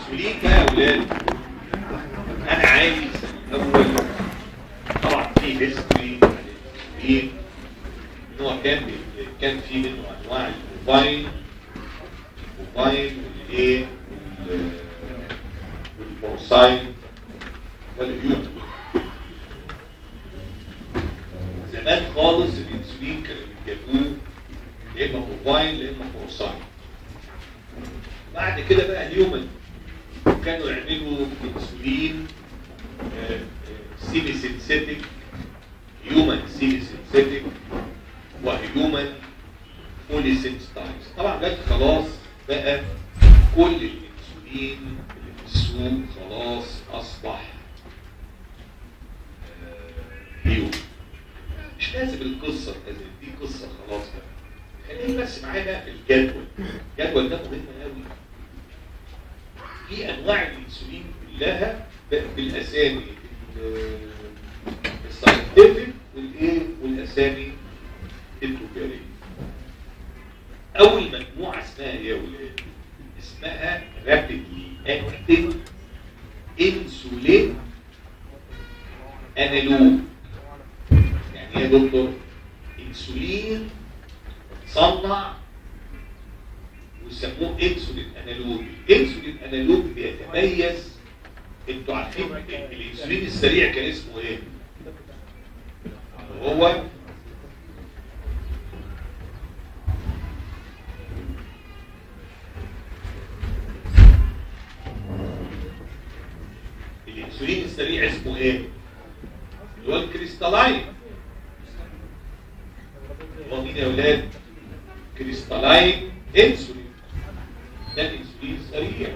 الانسولين بقى يا ولاد انا عايز الاول طبعا في هيستوري الانسولين ان هو كان كان في منه انواع البوفاين البوفاين والايه وال- والبورساين والهيومن زمان خالص الانسولين كانوا بيجيبوه يا اما بوفاين يا اما بورساين بعد كده بقى هيومن كانوا يعملوا انسولين سيمي سينثيتك هيومن سيمي سينثيتك وهيومن فولي سينستايز طبعا جت خلاص بقى كل الانسولين اللي في السوق خلاص اصبح آه، هيومن مش لازم القصه لازم دي قصه خلاص بقى خليني بس معايا بقى في الجدول الجدول ده مهم قوي في انواع الانسولين كلها بقى بالاسامي ال- الساينتفك والايه والاسامي التجاريه اول مجموعه اسمها ايه يا ولاد اسمها رابيدلي اكتيف انسولين انالوج يعني ايه يا دكتور انسولين صنع ويسموه انسولين انالوج الانسولين انالوج بيتميز انتوا عارفين الانسولين السريع كان اسمه ايه هو الانسولين السريع اسمه ايه اللي هو الكريستالاين هو مين يا اولاد كريستالاين انسولين ده الانسولين السريع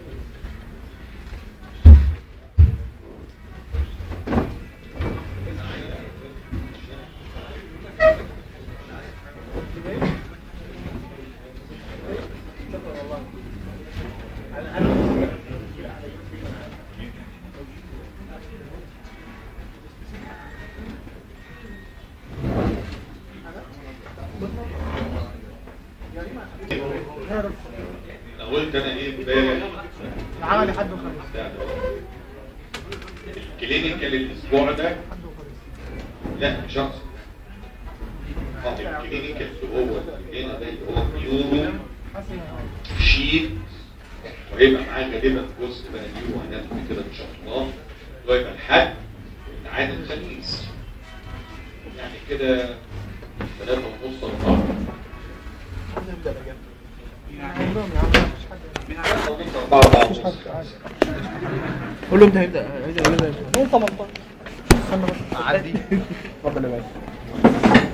انا قلت انا ايه امبارح العمل حد وخميس لا، ده الكلينيكال الاسبوع ده لا مش هقصد اه الكلينيكال اللي هو اللي هنا ده اللي هو نيورو شيت وهيبقى معاه غالبا جزء بقى نيورو هناخد كده ان شاء الله ويبقى الحد والعاد الخميس يعني كده ثلاثة ونص أربعة نبدأ بجد عندهم يا عم مفيش حد ثلاثة ونص أربعة أربعة مفيش ونص حد عادي قول له انت هيبدأ هيبدأ هيبدأ مين 18 استنى بس عدي اتفضل يا باشا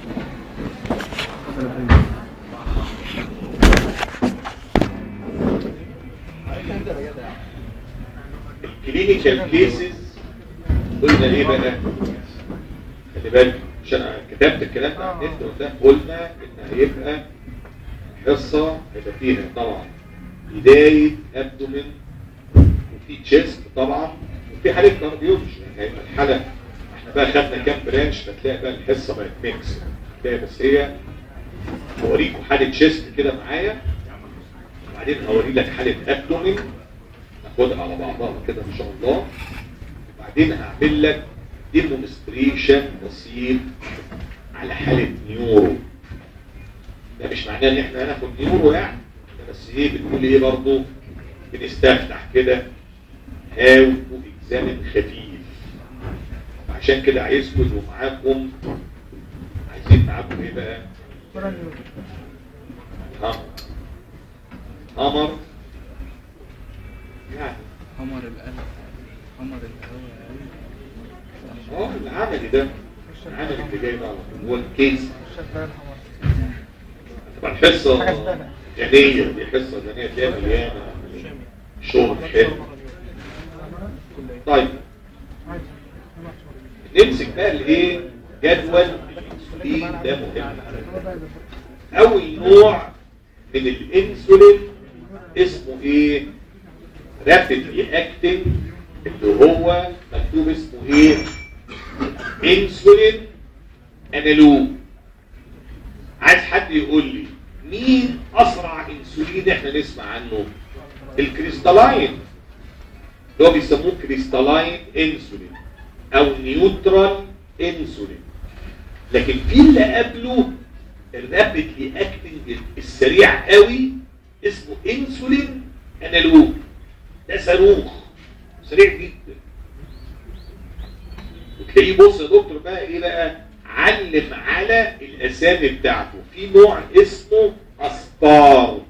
الكلينيكال كيسز قلنا ايه بقى خلي بالك عشان أنا كتبت الكلام ده على النت قدام قلنا ان هيبقى حصه هيبقى فيها طبعا بدايه ابدومين وفي تشيست طبعا وفي حاله كارديولوجي يعني هيبقى الحاله احنا بقى خدنا كام برانش فتلاقي بقى الحصه بقت ميكس تلاقي بس هي هوريكم حاله تشيست كده معايا وبعدين هوري لك حاله ابدومين ناخدها على بعضها كده ان شاء الله وبعدين هعمل لك ديمونستريشن بسيط على حالة نيورو ده مش معناه ان احنا هناخد نيورو يعني ده بس ايه بنقول ايه برضو بنستفتح كده هاو تو اكزامن خفيف عشان كده عايزكم يبقوا معاكم عايزين معاكم ايه بقى ها قمر يعني قمر القلب قمر الهوى اه العملي ده العملي اللي جاي بقى هو الكيس شغال حمار طبعا حصه غنيه دي حصه غنيه تلاقيها مليانه شغل حلو طيب عادي نمسك بقى الايه جدول الانسولين ده مهم اول نوع من الانسولين اسمه ايه رابيدلي اكتنج اللي هو مكتوب اسمه ايه انسولين انالوج عايز حد يقول لي مين اسرع انسولين احنا نسمع عنه الكريستالاين اللي هو بيسموه كريستالاين انسولين او نيوترال انسولين لكن في اللي قبله الرابيدلي اكتنج السريع قوي اسمه انسولين انالوج ده صاروخ سريع جدا وتلاقيه بص يا دكتور بقى ايه بقى علم على الاسامي بتاعته في نوع اسمه اسبارت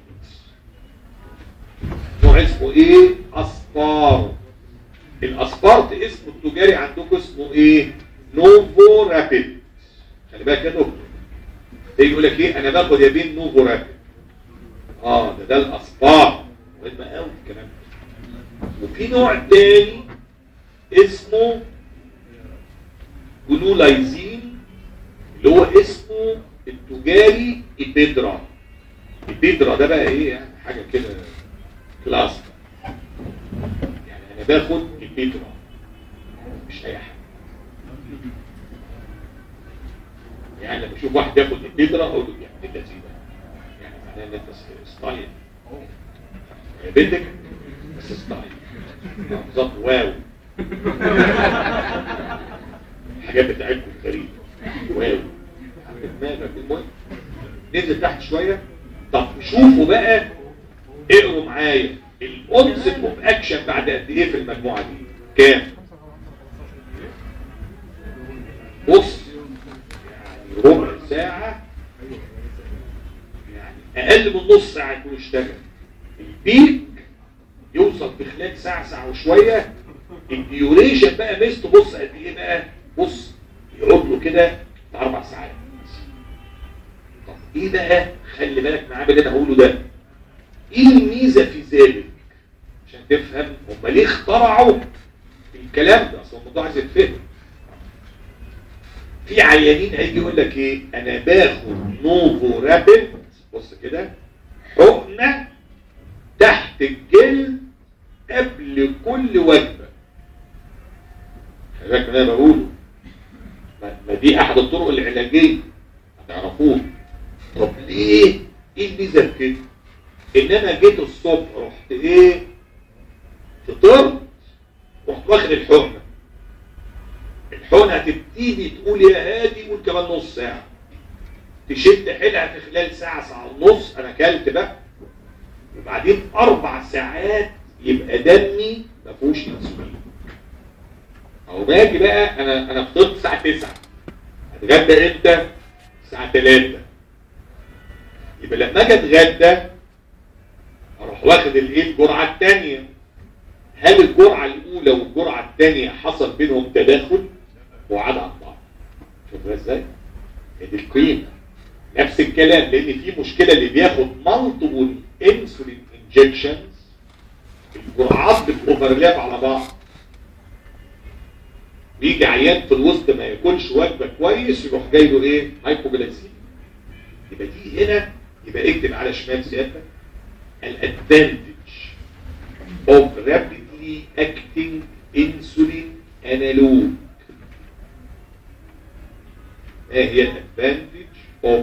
نوع اسمه ايه اسبارت الاسبارت اسمه التجاري عندكم اسمه ايه نوفو رابيد خلي بالك يا دكتور تيجي يقول لك ايه انا باخد يا بين نوفو رابيد اه ده ده الاسبارت مهم قوي الكلام ده وفي نوع تاني اسمه جلولايزين اللي هو اسمه التجاري إبيدرا إبيدرا ده بقى ايه يعني حاجة كده كلاس يعني انا باخد إبيدرا مش اي حاجة يعني لما اشوف واحد ياخد إبيدرا اقول له يعني انت زينة يعني معناه ان انت ستايل يا بنتك بس ستايل آه، بالظبط واو الحاجات بتاعتكم غريبة واو دماغك المهم ننزل تحت شوية طب شوفوا بقى اقروا معايا الانسب اوف اكشن بعد قد ايه في المجموعة دي كام بص يعني ربع ساعة يعني اقل من نص ساعة يكون اشتغل البيك يوصل في خلال ساعة ساعة وشوية الديوريشن بقى ميزته بص قد ايه بقى بص يقعد له كده بتاع اربع ساعات طب ايه بقى خلي بالك معاه باللي انا هقوله ده ايه الميزه في ذلك عشان تفهم هم ليه اخترعوا الكلام ده اصل الموضوع عايز يتفهم في عيانين هيجي يقول لك ايه انا باخد نوفو رابيد بص كده حقنه تحت الجلد قبل كل وجبه خلي بالك من اللي انا بقوله ما ما دي احد الطرق العلاجيه هتعرفوه طب ليه ايه الميزه في كده ان انا جيت الصبح رحت ايه فطرت رحت واخد الحقنه الحقنه هتبتدي تقول يا هادي قول كمان نص ساعه تشد حيلها في خلال ساعه ساعه ونص انا اكلت بقى وبعدين اربع ساعات يبقى دمي ما فيهوش انسولين او باجي بقى انا انا فطرت الساعه 9 هتغدى امتى الساعه 3 يبقى لما اجي اتغدى اروح واخد الايه الجرعه الثانيه هل الجرعه الاولى والجرعه الثانيه حصل بينهم تداخل وعاد عن بعض شوف ازاي هي دي القيمه نفس الكلام لان في مشكله اللي بياخد مالتيبل انسولين انجكشنز الجرعات بتوفرلاب على بعض بيجي عيان في الوسط ما ياكلش وجبه كويس يروح جاي له ايه هايبوجلايسيميا يبقى دي هنا يبقى اكتب على شمال سيادتك الادفانتج of rapidly acting insulin analog ما هي الادفانتج of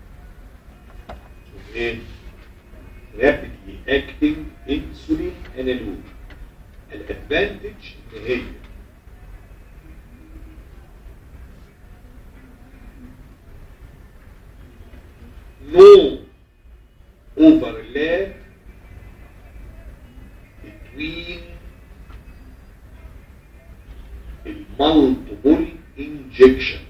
ايه rapidly acting insulin analog الادفانتج ان هي no overlap between multiple injections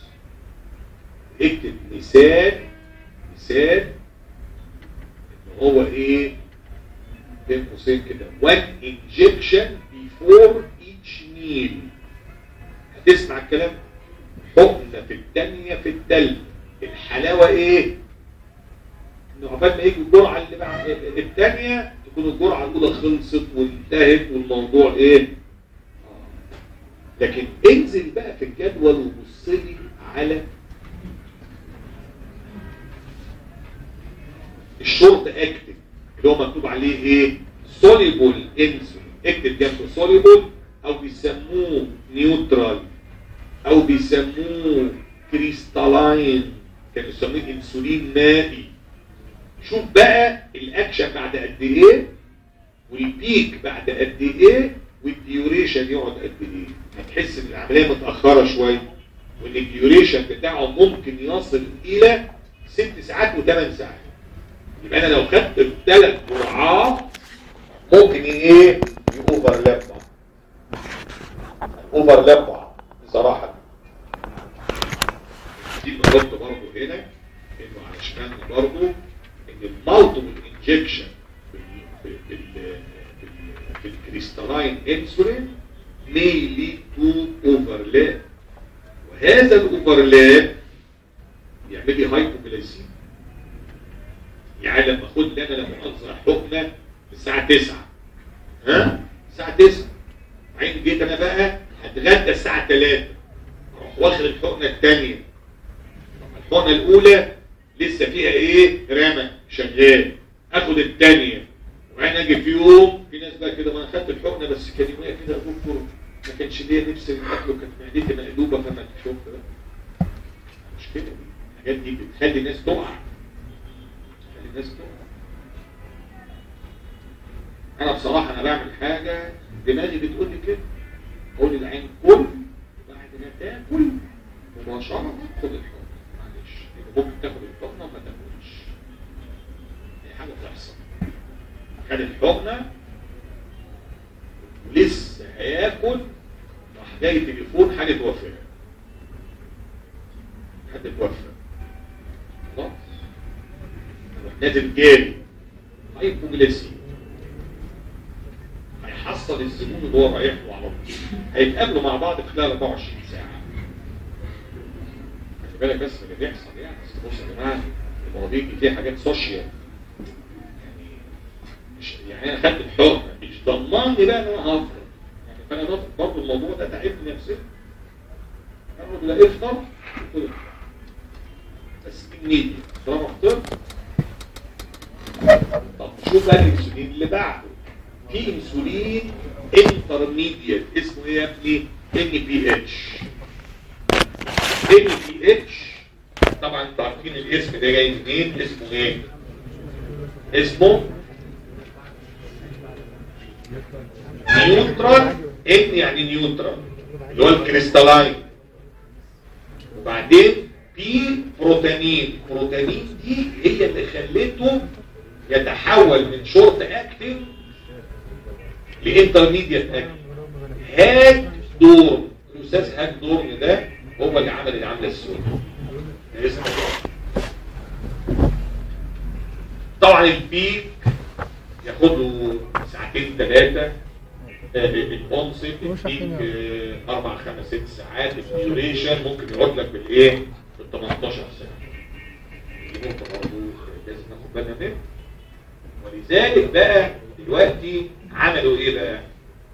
اكتب مثال مثال ان هو ايه بين قوسين كده one injection before each meal هتسمع الكلام حقنة في الثانية في الثالثة الحلاوة ايه ان عقبال ما يجي الجرعة اللي بعد الثانية تكون الجرعة الأولى خلصت وانتهت والموضوع ايه آه. لكن انزل بقى في الجدول وبص لي على الشورت اكتف اللي هو مكتوب عليه ايه سوليبل انسولين اكتب جنبه سوليبل او بيسموه نيوترال او بيسموه كريستالاين كانوا يسموه انسولين مائي شوف بقى الاكشن بعد قد ايه والبيك بعد قد ايه والديوريشن يقعد قد ايه هتحس ان العمليه متاخره شويه وان الديوريشن بتاعه ممكن يصل الى ست ساعات وثمان ساعات يبقى انا لو خدت الثلاث جرعات ممكن ايه يوفرلاب بعض اوفرلاب بعض بصراحه دي نحط برضه هنا انه علشان برضه ان المالتيبل انجكشن في الكريستالاين انسولين may lead to overlap وهذا الاوفرلاب يعمل لي هايبوجلايسيميا يعني لما اخد لي انا لما انظر حقنه الساعه 9 ها الساعه 9 بعدين جيت انا بقى هتغدى الساعه 3 اروح واخد الحقنه الثانيه الحقنه الاولى لسه فيها ايه رمى شغال اخد الثانيه وبعدين اجي في يوم في ناس بقى كده ما انا خدت الحقنه بس كان يوميا كده يا دكتور ما كانش ليا نفسي الاكل وكانت معدتي مقلوبه فما شفت بقى مش كده الحاجات دي بتخلي الناس تقع بتخلي الناس تقع انا بصراحه انا بعمل حاجه دماغي بتقول لي كده اقول للعين كل بعد ما تاكل مباشره خد الحقنه معلش يبقى ممكن تاخد الحقنه وما تاكلش هي حاجه بتحصل خد الحقنه ولسه هياكل راح جاي تليفون حاجه وفاه حد توفى خلاص راح نازل جاري هايبوجليسيميا هيحصل الزبون اللي هو رايح له على طول هيتقابلوا مع بعض في خلال 24 ساعه خلي بالك بس من اللي بيحصل يعني بس بص يا جماعه المواضيع دي فيها حاجات سوشيال يعني مش يعني انا خدت الحقنه مش ضمان لي بقى ان انا هفضل يعني فانا ده برضه الموضوع ده تعبني نفسيا اقعد لا افطر بس بالنية طالما فطرت طب شوف بقى الانسولين اللي بعده في انسولين انترميديت اسمه ايه يا ابني ان بي اتش ان بي اتش طبعا انتوا عارفين الاسم ده جاي منين اسمه ايه اسمه نيوترال ان يعني نيوترال اللي هو الكريستالاين وبعدين في بروتامين بروتامين دي هي اللي خلته يتحول من شورت اكتف لانترميديت اكتف هاك دور الاستاذ هاك دور ده هو اللي عمل العمله السوداء اسمه طبعا البيك ياخد له ساعتين ثلاثه الانصت البيك آه، اربع خمس ست ساعات الديوريشن ممكن يقعد لك بالايه بال 18 ساعه دي نقطه برضه لازم ناخد بالنا منها ولذلك بقى دلوقتي عملوا ايه بقى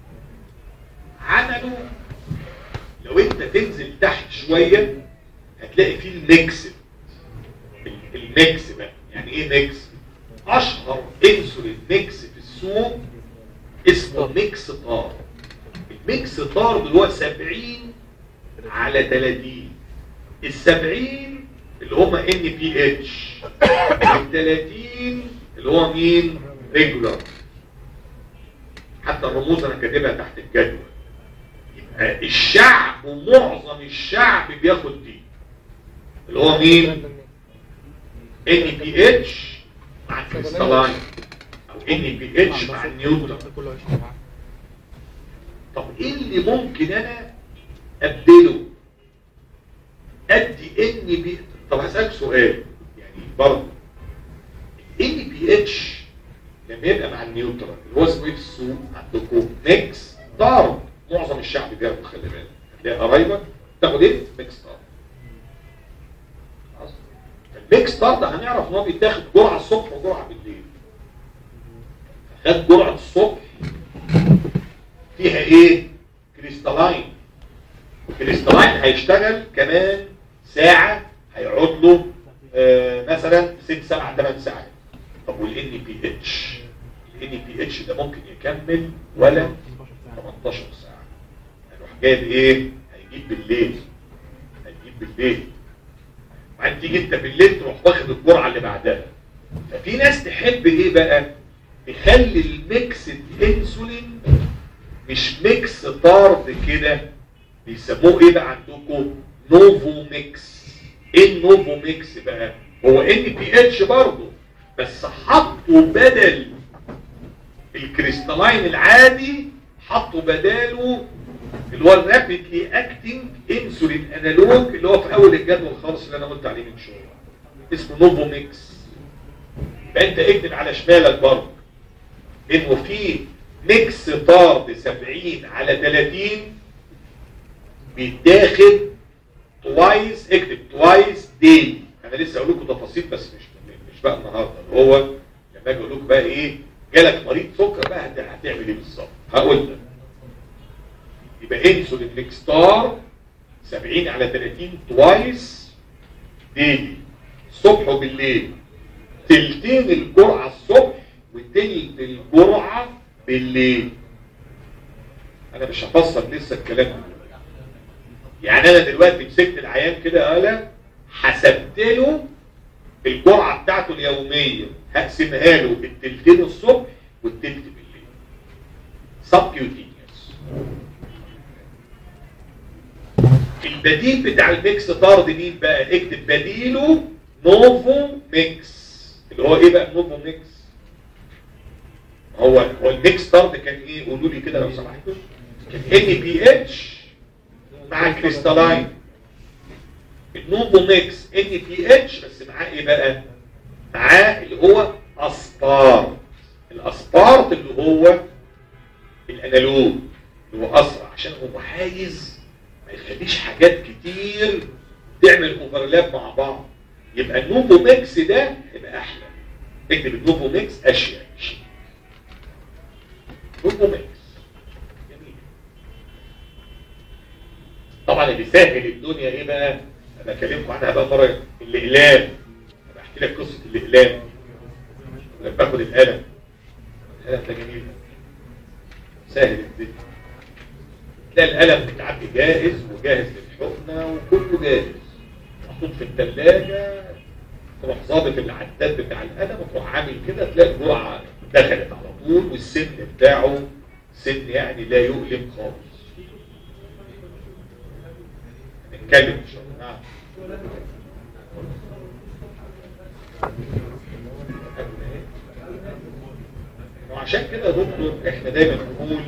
عملوا لو انت تنزل تحت شويه هتلاقي فيه الميكس الميكس بقى يعني ايه ميكس اشهر انسولين ميكس في السوق اسمه ميكس طار الميكس طار اللي هو 70 على 30 ال 70 اللي هم ان بي اتش ال 30 اللي هو مين ريجولار حتى الرموز انا كاتبها تحت الجدول يبقى الشعب ومعظم الشعب بياخد دي اللي هو مين ان بي اتش مع الكريستالاين او ان بي اتش مع النيوترون طب ايه اللي ممكن انا ابدله ادي ان بي طب هسألك سؤال يعني برضه ان بي اتش لما يبقى مع النيوترال اللي هو اسمه ايه في السوق عندكم ميكس ضارب معظم الشعب بياخد خلي بالك هتلاقي قرايبك تاخد ايه ميكس ضارب خلاص؟ الميكس ضارب ده هنعرف ان هو بيتاخد جرعه الصبح وجرعه بالليل خد جرعه الصبح فيها ايه كريستالاين الكريستالاين هيشتغل كمان ساعة هيقعد له آه مثلا 6 7 8 ساعات طب والان بي اتش الان بي اتش ده ممكن يكمل ولا 18 ساعة هيروح جايب ايه هيجيب بالليل هيجيب بالليل وبعدين تيجي انت بالليل تروح واخد الجرعة اللي بعدها ففي ناس تحب ايه بقى تخلي الميكس انسولين مش ميكس طارد كده بيسموه ايه بقى عندكم نوفو ميكس ايه النوفو ميكس بقى هو ان بي اتش برضه بس حطوا بدل الكريستالاين العادي حطوا بداله اللي هو الرابيدلي اكتنج انسولين انالوج اللي هو في اول الجدول خالص اللي انا قلت عليه من شويه اسمه نوفو ميكس يبقى انت اكتب على شمالك برضه انه في ميكس طارد 70 على 30 بيتاخد توايس اكتب توايس دي انا لسه اقول لكم تفاصيل بس مش مش بقى النهارده اللي هو لما اجي اقول لكم بقى ايه جالك مريض سكر بقى هت- هتعمل ايه بالظبط هقول لك يبقى انسولين ميكستار 70 على 30 توايس ديلي الصبح وبالليل تلتين الجرعه الصبح وتلت الجرعه بالليل انا مش هفسر لسه الكلام ده يعني انا دلوقتي مسكت العيان كده قال حسبت له الجرعه بتاعته اليوميه هقسمها له التلتين الصبح والتلت بالليل سبكيوتينيوس البديل بتاع الميكس طارد مين بقى اكتب بديله نوفو ميكس اللي هو ايه بقى نوفو ميكس هو هو الميكس طارد كان ايه قولوا لي كده لو سمحتوا كان ان بي اتش مع كريستالاين النوفو ميكس ان بي اتش بس معاه ايه بقى معاه اللي هو اسبارت الاسبارت اللي هو الانالوج اللي هو اسرع عشان هو عايز ما يخليش حاجات كتير تعمل اوفرلاب مع بعض يبقى النوفو ميكس ده يبقى احلى اكتب النوفو ميكس اشيك نوفو ميكس جميل طبعا اللي سهل الدنيا ايه بقى انا بكلمكم عنها بقى مره الاقلام انا بحكي لك قصه الاقلام لما باخد القلم القلم ده جميل سهل الدنيا تلاقي القلم بتاعك جاهز وجاهز للحقنه وكله جاهز محطوط في الثلاجه تروح ظابط العداد بتاع القلم وتروح عامل كده تلاقي الجرعه دخلت على طول والسن بتاعه سن يعني لا يؤلم خالص نتكلم ان شاء الله نعم وعشان كده يا دكتور احنا دايما نقول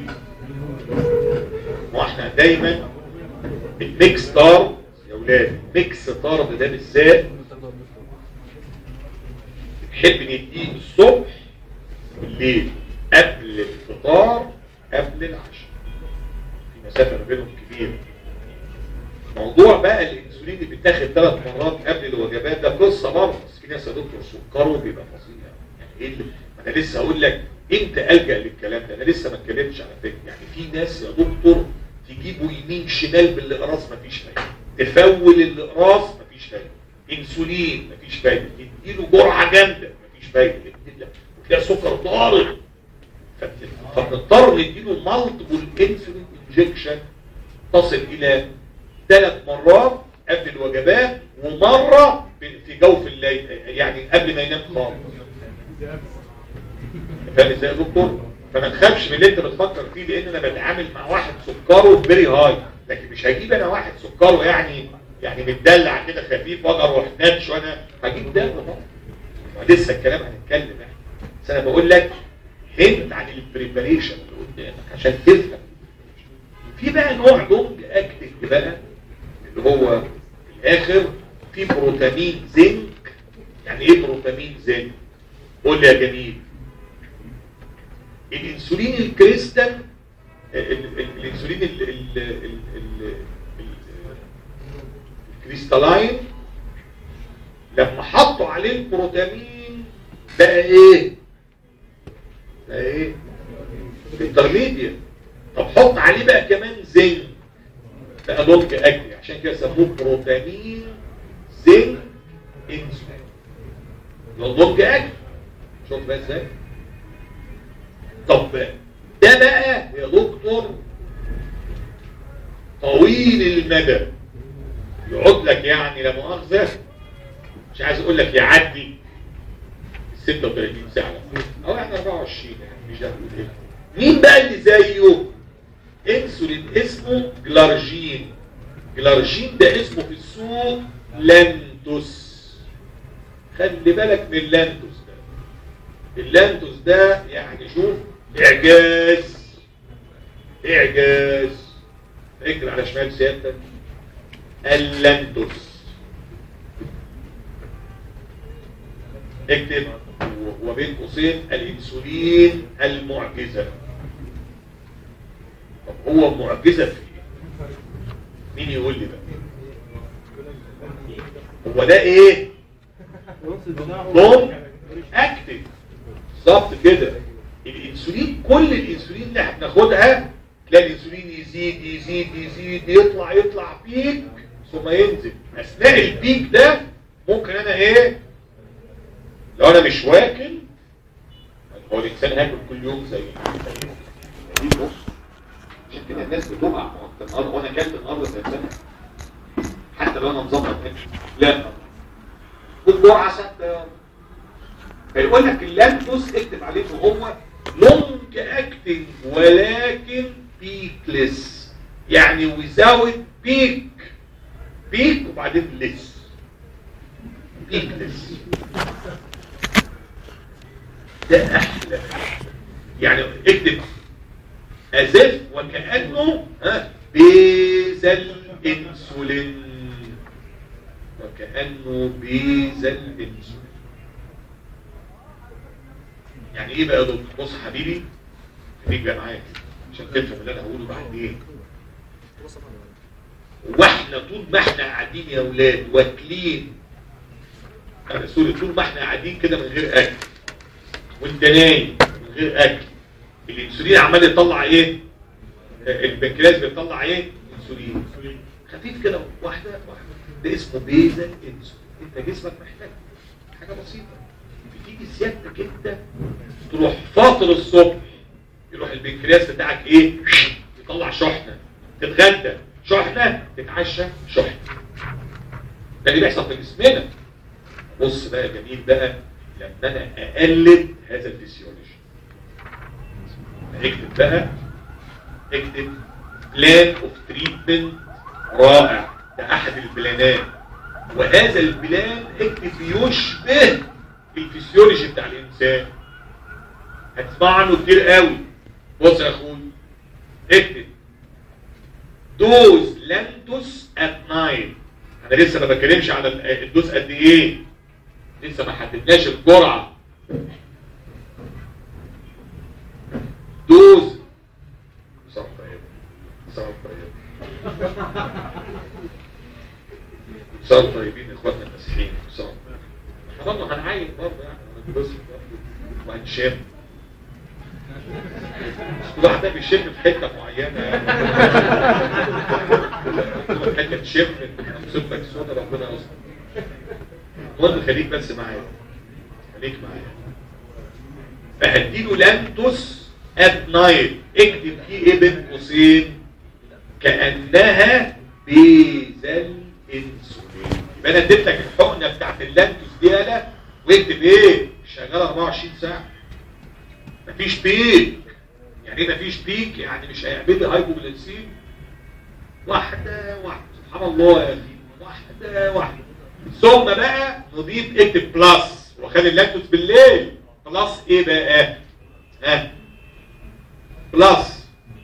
واحنا دايما الميكس طارد يا ولاد ميكس طارد ده بالذات بنحب نديه الصبح والليل قبل الفطار قبل العشاء في مسافه ما بينهم كبيره موضوع بقى الانسولين اللي بيتاخد ثلاث مرات قبل الوجبات ده قصه برضه بس في ناس يا دكتور سكره بيبقى فظيع يعني ايه اللي ما انا لسه اقول لك امتى الجا للكلام ده انا لسه ما اتكلمتش على فكره يعني في ناس يا دكتور تجيبوا يمين شمال بالاقراص مفيش فايده تفول الاقراص مفيش فايده انسولين مفيش فايده تديله جرعه جامده مفيش فايده وتلاقي سكر ضارب فبت- فبنضطر نديله مالتيبل انسولين انجكشن تصل الى ثلاث مرات قبل الوجبات ومره في جوف الليل يعني قبل ما ينام خالص فاهم ازاي يا دكتور فما تخافش من اللي انت بتفكر فيه لان انا بتعامل مع واحد سكره فيري هاي لكن مش هجيب انا واحد سكره يعني يعني متدلع كده خفيف واجي اروح ناتش وانا هجيب ده طبعا لسه الكلام هنتكلم يعني بس انا بقول لك هنت عن البريباريشن اللي قدامك عشان تفهم في بقى نوع لونج اكتنج بقى اللي هو في الاخر في بروتامين زنك يعني ايه بروتامين زنك قول لي يا جميل الانسولين الكريستال ال- ال- ال- الانسولين ال- ال- ال- ال- ال- الكريستالاين لما حطوا عليه البروتامين بقى ايه بقى ايه انترميديت طب حط عليه بقى كمان زنك بقى لونج اكتنج عشان كده سموه بروتامين زنك انسولين لونج اكتنج شوف بقى ازاي طب ده بقى يا دكتور طويل المدى يقعد لك يعني لا مؤاخذه مش عايز اقول لك يعدي 36 ساعه او احنا 24 يعني مش هنقول ايه مين بقى اللي زيه انسولين اسمه جلارجين جلارجين ده اسمه في السوق لانتوس خلي بالك من اللانتوس ده اللانتوس ده يعني شوف اعجاز اعجاز اكتب على شمال سيادتك اللانتوس اكتب و- وبين قوسين الانسولين المعجزه طب هو معجزه في ايه مين يقول لي بقى هو ده ايه ضم اكتف بالظبط كده الانسولين كل الانسولين اللي احنا بناخدها تلاقي الانسولين يزيد يزيد يزيد يطلع يطلع بيك ثم ينزل اثناء البيك ده ممكن انا ايه لو انا مش واكل هو الانسان هاكل كل يوم زي زي دي بص عشان كده الناس بتقع النهارده وانا اكلت النهارده زي سنه حتى لو انا مظبط اكل لا والجرعه ثابته فيقول لك اللانتوس اكتب عليه ان هو لونج اكتنج ولكن بيكلس يعني ويزاوت بيك بيك وبعدين لس بيكلس ده احلى يعني اكتب ازف وكانه ها بيزل انسولين وكانه بيزل انسولين يعني ايه بقى يا دكتور بص يا حبيبي خليك بقى معايا عشان تفهم اللي انا هقوله بعدين واحنا طول ما احنا قاعدين يا اولاد واكلين انا سوري طول ما احنا قاعدين كده من غير اكل وانت نايم من غير اكل الانسولين عمال يطلع ايه البنكرياس بيطلع ايه انسولين خفيف كده واحده واحده ده اسمه بيزل انسولين انت جسمك محتاج حاجه بسيطه بتيجي سيادتك انت تروح فاطر الصبح يروح البنكرياس بتاعك ايه يطلع شحنه تتغدى شحنه تتعشى شحنه ده اللي بيحصل في جسمنا بص بقى جميل بقى لما انا اقلد هذا الفسيولوجي اكتب بقى اكتب بلان اوف تريتمنت رائع ده احد البلانات وهذا البلان اكتب يشبه الفسيولوجي بتاع الانسان هتسمع عنه كتير قوي بص يا اخوي اكتب دوز لانتوس ات نايت انا لسه ما بتكلمش على ال- الدوز قد ايه لسه ما حددناش الجرعه دوز صرف طيب صرف طيب صرف طيبين اخواتنا المسيحيين صرف احنا برضه هنعين برضه يعني هنتبسط برضه وهنشم كل واحد ده بيشم في حته معينه يعني كل حته تشم امسك لك صودا ربنا يستر المهم خليك بس معايا خليك معايا فهديله لانتوس ات نايت اكتب فيه ايه بين قوسين كانها بيزل انسولين يبقى انا اديت لك الحقنه بتاعت اللانتوس دي يالا واكتب ايه شغاله 24 ساعه مفيش بيك يعني ايه مفيش بيك يعني مش هيعمل لي هايبوجليسيم واحده واحده سبحان الله يا اخي واحده واحده ثم بقى نضيف اكتب بلس وخلي اللاكتوس بالليل بلس ايه بقى ها بلس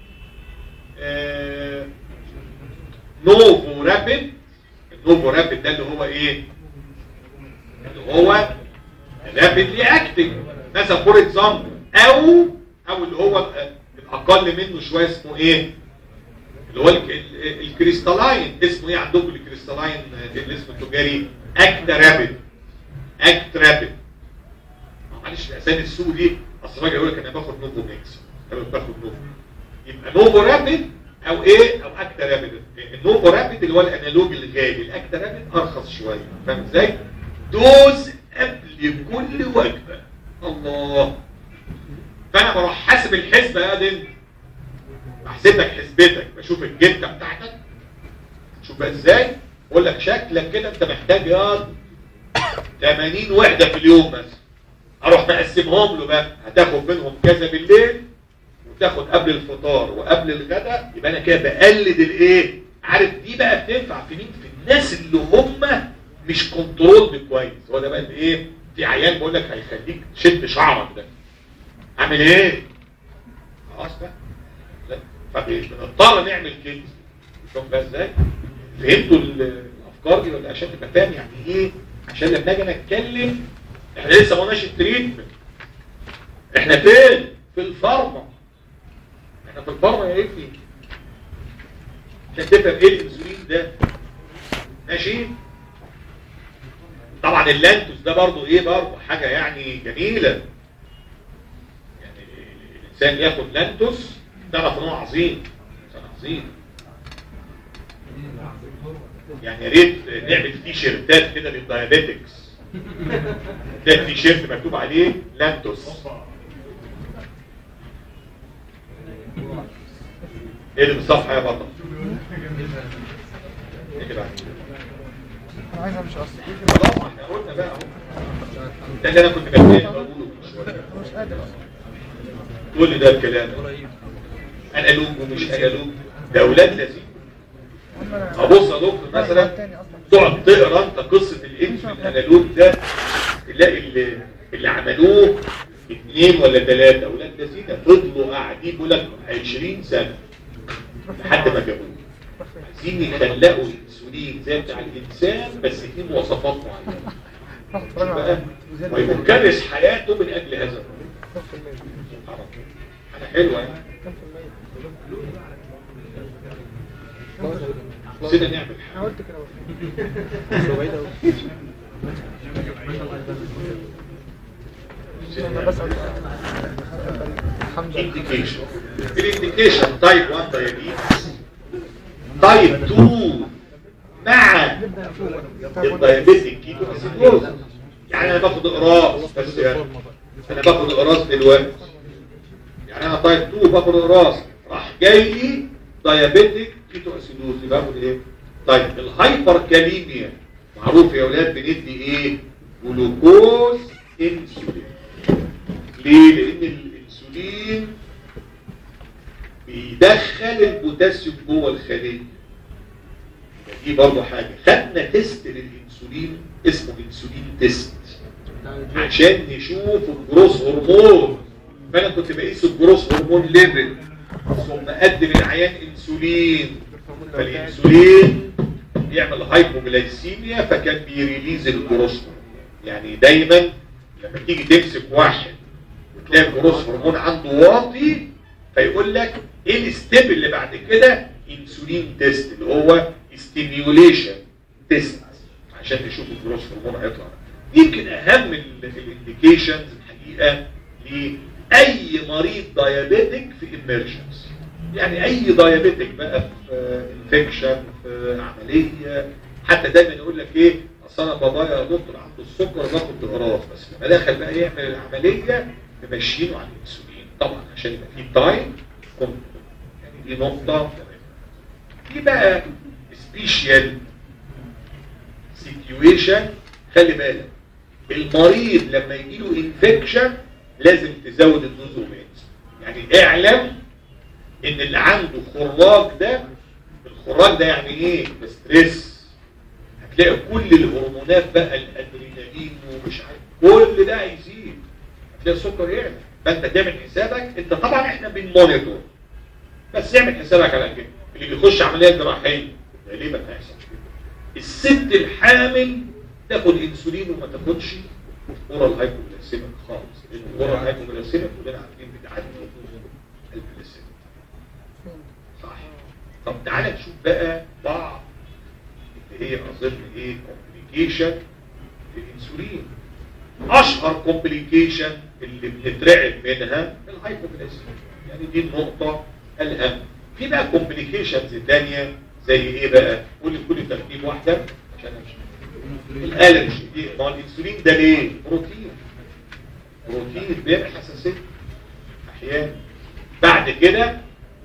آه نوفو رابيد النوفو رابيد ده اللي هو ايه اللي هو رابيدلي اكتنج مثلا فور اكزامبل او او اللي هو الاقل منه شويه اسمه ايه اللي هو الك- ال- الكريستالاين اسمه ايه عندكم الكريستالاين الاسم التجاري اكت رابيد اكت رابيد معلش الاسامي السوق دي اصل الراجل يقول لك انا باخد نوفو ميكس انا باخد نوفو يبقى نوفو رابيد او ايه او اكت رابيد النوفو رابيد اللي هو الانالوج الغالي الاكت رابيد ارخص شويه فاهم ازاي دوز قبل كل وجبه الله فانا بروح حاسب الحسبه يا دي بحسب لك حسبتك بشوف الجبته بتاعتك شوف بقى ازاي اقول لك شكلك كده انت محتاج يا 80 وحده في اليوم مثلا اروح مقسمهم له بقى هتاخد منهم كذا بالليل وتاخد قبل الفطار وقبل الغداء يبقى انا كده بقلد الايه عارف دي بقى بتنفع في مين في الناس اللي هم مش كنترول كويس هو ده بقى الايه في عيان بقول لك هيخليك تشد شعرك ده اعمل ايه خلاص بقى لا فبنضطر نعمل كده شوف بقى ازاي فهمتوا ال- الافكار دي ولا عشان تبقى فاهم يعني ايه عشان لما اجي انا اتكلم احنا لسه ما قلناش التريتمنت احنا فين في الفارما احنا في الفارما يا ابني عشان تفهم ايه الانسولين ده ماشي طبعا اللانتوس ده برضو ايه برضو حاجة يعني جميلة يعني الانسان ياخد لانتوس تعرف ان هو عظيم انسان عظيم يعني يا ريت نعمل تي شيرتات كده للدايابيتكس ده تي شيرت مكتوب عليه لانتوس ايه اللي بالصفحه يا بطل ايه كده انا عايز امشي اصلا خلاص احنا قلنا بقى اهو ده اللي انا كنت بتكلم بقوله من شويه انا مش قادر اصلا تقول لي ده الكلام انا لوب ومش انا لوب ده اولاد لذيذ هم انا ابص يا دكتور مثلا تاني اصلا تقعد تقرا انت قصه الانس الانالوج ده تلاقي اللي, اللي عملوه اثنين ولا ثلاثه اولاد لذيذ فضلوا قاعدين بيقول لك 20 سنه لحد ما جابوه عايزين يخلقوا الانسولين زي بتاع الانسان بس فيه مواصفات معينه رحت اتفرج بقى على وزير ويكرس حياته من اجل هذا كم في المية حاجه حلوه يعني كم في المية نسينا نعمل انا حاجه قلت كده برضه. بعيد أوي. نسينا انا نعمل بسأل الحمد لله انديكيشن الانديكيشن تايب 1 دايابيتس تايب 2 مع نبدأ نشوف الدايابيتيك كيتو اسيدوز يعني انا باخد اقراص بس يعني انا باخد اقراص دلوقتي يعني انا تايب 2 باخد اقراص راح جاي لي دايابيتيك كيتو اسيدوز يبقى باخد ايه طيب الهايبر كاليميا معروف يا اولاد بندي ايه جلوكوز انسولين ليه لان الانسولين بيدخل البوتاسيوم جوه الخليه دي برضه حاجه خدنا تيست للانسولين اسمه انسولين تيست عشان نشوف الجروس هرمون فانا كنت بقيس الجروس هرمون ليفل ثم اقدم العيان انسولين فالانسولين بيعمل هايبوجلايسيميا فكان بيريليز الجروس هرمون يعني دايما لما تيجي تمسك واحد وتلاقي الجروس هرمون عنده واطي فيقول لك ايه الستيب اللي بعد كده انسولين تيست اللي هو ستيميوليشن تيست عشان نشوف الجروس هرمون هيطلع يمكن اهم الانديكيشنز الحقيقه لاي مريض دايابيتك في امرجنس يعني اي دايابيتك بقى في انفكشن في عمليه حتى دايما يقول لك ايه اصل انا بابايا يا دكتور عنده السكر باخد اقراص بس لما دخل بقى يعمل العمليه ممشينه على الانسولين طبعا عشان يبقى في تايم كنترول يعني دي نقطه في بقى سبيشال سيتويشن خلي بالك المريض لما يجي له انفكشن لازم تزود النزومات يعني اعلم ان اللي عنده خراج ده الخراج ده يعني ايه ستريس هتلاقي كل الهرمونات بقى الادرينالين ومش عارف كل ده هيزيد هتلاقي السكر يعلى فانت تعمل حسابك انت طبعا احنا بنمونيتور بس اعمل حسابك على كده اللي بيخش عمليه جراحيه غالبا هيحصل كده الست الحامل تاخد انسولين وما تاخدش اورال هايبوغليسيميك خالص لان اورال هايبوغليسيميك كلنا عارفين بتعدي الجليسيميك صح طب تعالى نشوف بقى بعض اللي هي اظن ايه كومبليكيشن الانسولين اشهر كومبليكيشن اللي بنترعب منها الهايبوغليسيميك يعني دي النقطه الاهم في بقى كومبليكيشنز ثانيه زي ايه بقى قول لي كل ترتيب واحده عشان امشي الالرجي دي ما هو الانسولين ده ليه بروتين بروتين بيعمل حساسيه احيانا بعد كده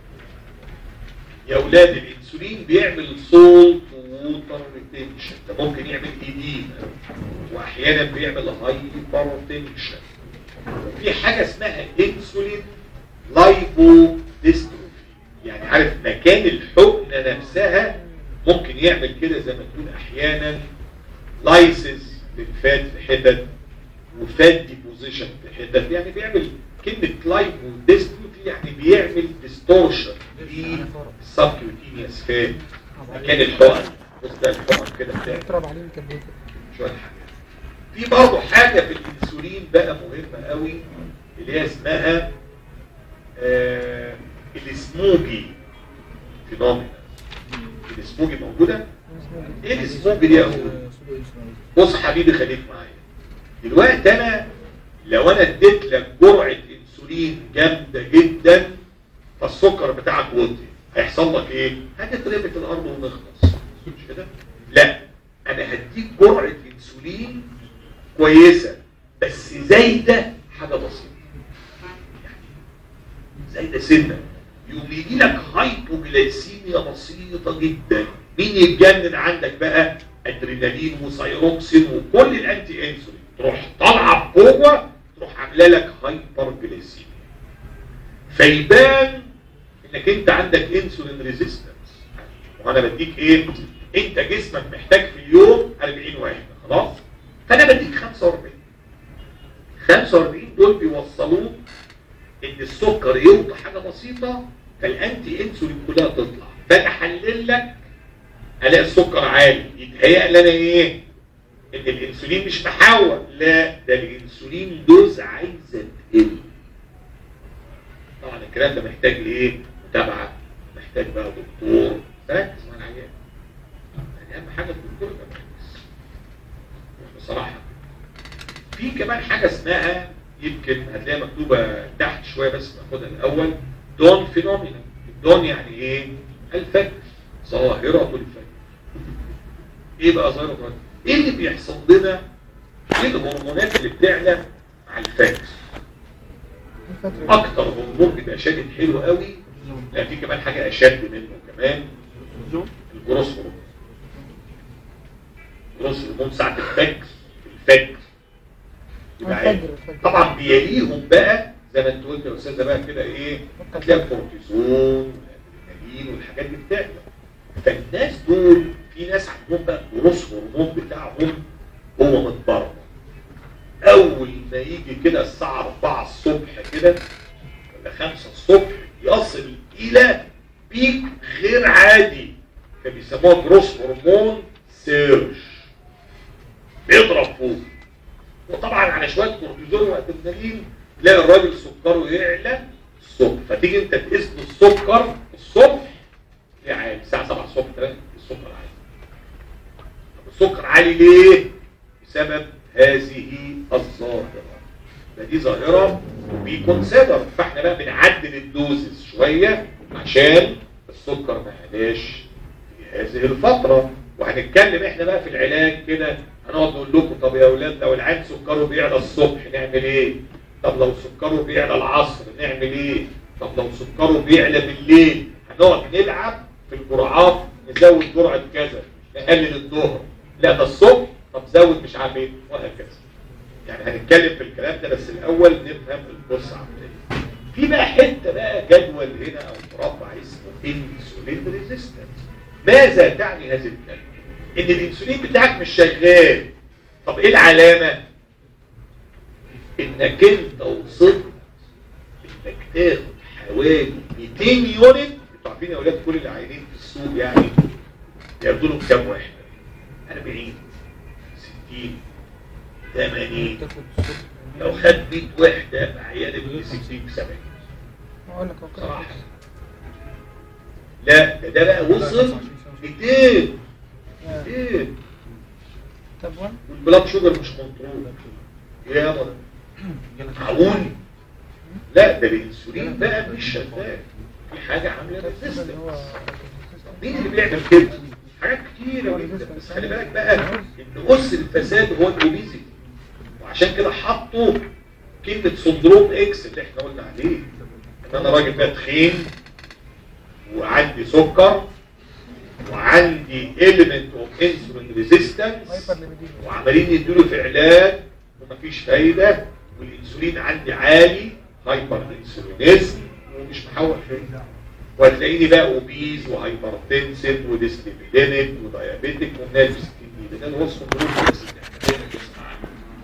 يا اولاد الانسولين بيعمل صوت ووتر ريتنشن ده ممكن يعمل ايديما واحيانا بيعمل هايبر تنشن في حاجه اسمها انسولين لايبو ديستروفي يعني عارف مكان الحقنه نفسها ممكن يعمل كده زي ما تقول احيانا لايسز للفات في حتت وفات ديبوزيشن في حتت يعني بيعمل كلمه لايبو ديستروفي يعني بيعمل ديستورشن للسبكيوتينيوس فات مكان الحقن بص ده الحقن كده بتاعي اضرب عليه كبريت شويه حاجات في برضه حاجه في الانسولين بقى مهمه قوي اللي هي اسمها آه السموجي فينومينا السموجي موجوده ايه السموجي دي يا اخويا بص حبيبي خليك معايا دلوقتي انا لو انا اديت لك جرعه انسولين جامده جدا فالسكر بتاعك وطي هيحصل لك ايه هتترمي في الارض ونخلص مش كده لا انا هديك جرعه انسولين كويسه بس زايده حاجه بسيطه يعني زايده سنه يقوم يجي لك هايبوجلايسيميا بسيطه جدا مين يتجنن عندك بقى ادرينالين وسايروكسين وكل الانتي انسولين تروح طالعه بقوه تروح عامله لك هايبر جلايسيميا فيبان انك انت عندك انسولين ريزيستنس وانا بديك ايه انت جسمك محتاج في اليوم 40 واحده خلاص فانا بديك 45 45 دول بيوصلوك ان السكر يوطى حاجه بسيطه فالانتي انسولين كلها تطلع فاجي احلل لك الاقي السكر عالي يتهيأ لي انا ايه ان الانسولين مش محول لا ده الانسولين دوز عايزه تقل طبعا الكلام ده محتاج لايه متابعه محتاج بقى دكتور ركز مع العيان يعني اهم حاجه الدكتور يبقى مركز بصراحه في كمان حاجه اسمها يمكن هتلاقيها مكتوبه تحت شويه بس ناخدها الاول دون فينومينا الدون يعني ايه الفجر ظاهره الفجر ايه بقى ظاهره الفجر ايه اللي بيحصل لنا ايه الهرمونات اللي بتعلى مع الفجر اكتر هرمون بيبقى شادد حلو قوي لا في كمان حاجه اشد منه كمان الجروس هرمون الجروس هرمون ساعه الفجر الفجر يبقى عالي. الفجر، الفجر. طبعا بيليهم بقى زي ما انت قلت يا استاذه بقى كده ايه هتلاقي الكورتيزون والادرينالين والحاجات دي بتعلى فالناس دول في ناس عندهم بقى الجروس هرمون بتاعهم هو متبرمج اول ما يجي كده الساعه 4 الصبح كده ولا 5 الصبح يصل الى بيك غير عادي فبيسموها جروس هرمون سيرج بيضرب فوق وطبعا على شويه كورتيزون وادرينالين تلاقي الراجل سكره يعلى الصبح فتيجي انت تقيس له السكر الصبح يعني الساعه 7 الصبح تلاقي السكر عالي طب السكر عالي ليه؟ بسبب هذه الظاهره ده دي ظاهره بيكونسيدر فاحنا بقى بنعدل الدوزز شويه عشان السكر ما يعلاش في هذه الفتره وهنتكلم احنا بقى في العلاج كده هنقعد نقول لكم طب يا اولاد لو العين سكره بيعلى الصبح نعمل ايه؟ طب لو سكره بيعلى العصر نعمل ايه؟ طب لو سكره بيعلى بالليل هنقعد نلعب في الجرعات نزود جرعه كذا نقلل الظهر لا ده الصبح طب زود مش عارف ايه وهكذا يعني هنتكلم في الكلام ده بس الاول نفهم القصه عامله ايه في بقى حته بقى جدول هنا او مربع اسمه انسولين ريزيستنس ماذا تعني هذه الكلمه ان الانسولين بتاعك مش شغال طب ايه العلامه انك انت وصلت انك تاخد حوالي 200 يونت انتوا عارفين يا اولاد كل العيانين في السوق يعني ياخدوا لهم كام واحده 40 60 80 تاخد الصبح لو خد 100 وحده بعيان ابن 60 70 اقول لك هو كده صراحه لا ده, ده بقى وصل 200 آه. 200 طب وين والبلاد شوجر مش كنترول يا يابا معقول لا ده الانسولين بقى مش شغال في حاجه عامله اللي ريزيستنس هو مين اللي بيعمل كده حاجات كتيره جدا بس خلي بالك بقى ان اس الفساد هو الاوبيزيتي وعشان كده حطوا كلمه سندروم اكس اللي احنا قلنا عليه ان انا راجل بقى تخين وعندي سكر وعندي element of insulin resistance هايبر ليبيديميا وعمالين يديله في علاج ومفيش فايدة والانسولين عندي عالي هايبر انسولينيزم ومش محول فيه وهتلاقيني بقى اوبيز وهايبرتنسيف وديسليبيدينيك وديابيتيك ونالفس كتير ده الوصف دول بس اللي احنا دايما بنسمع عنه.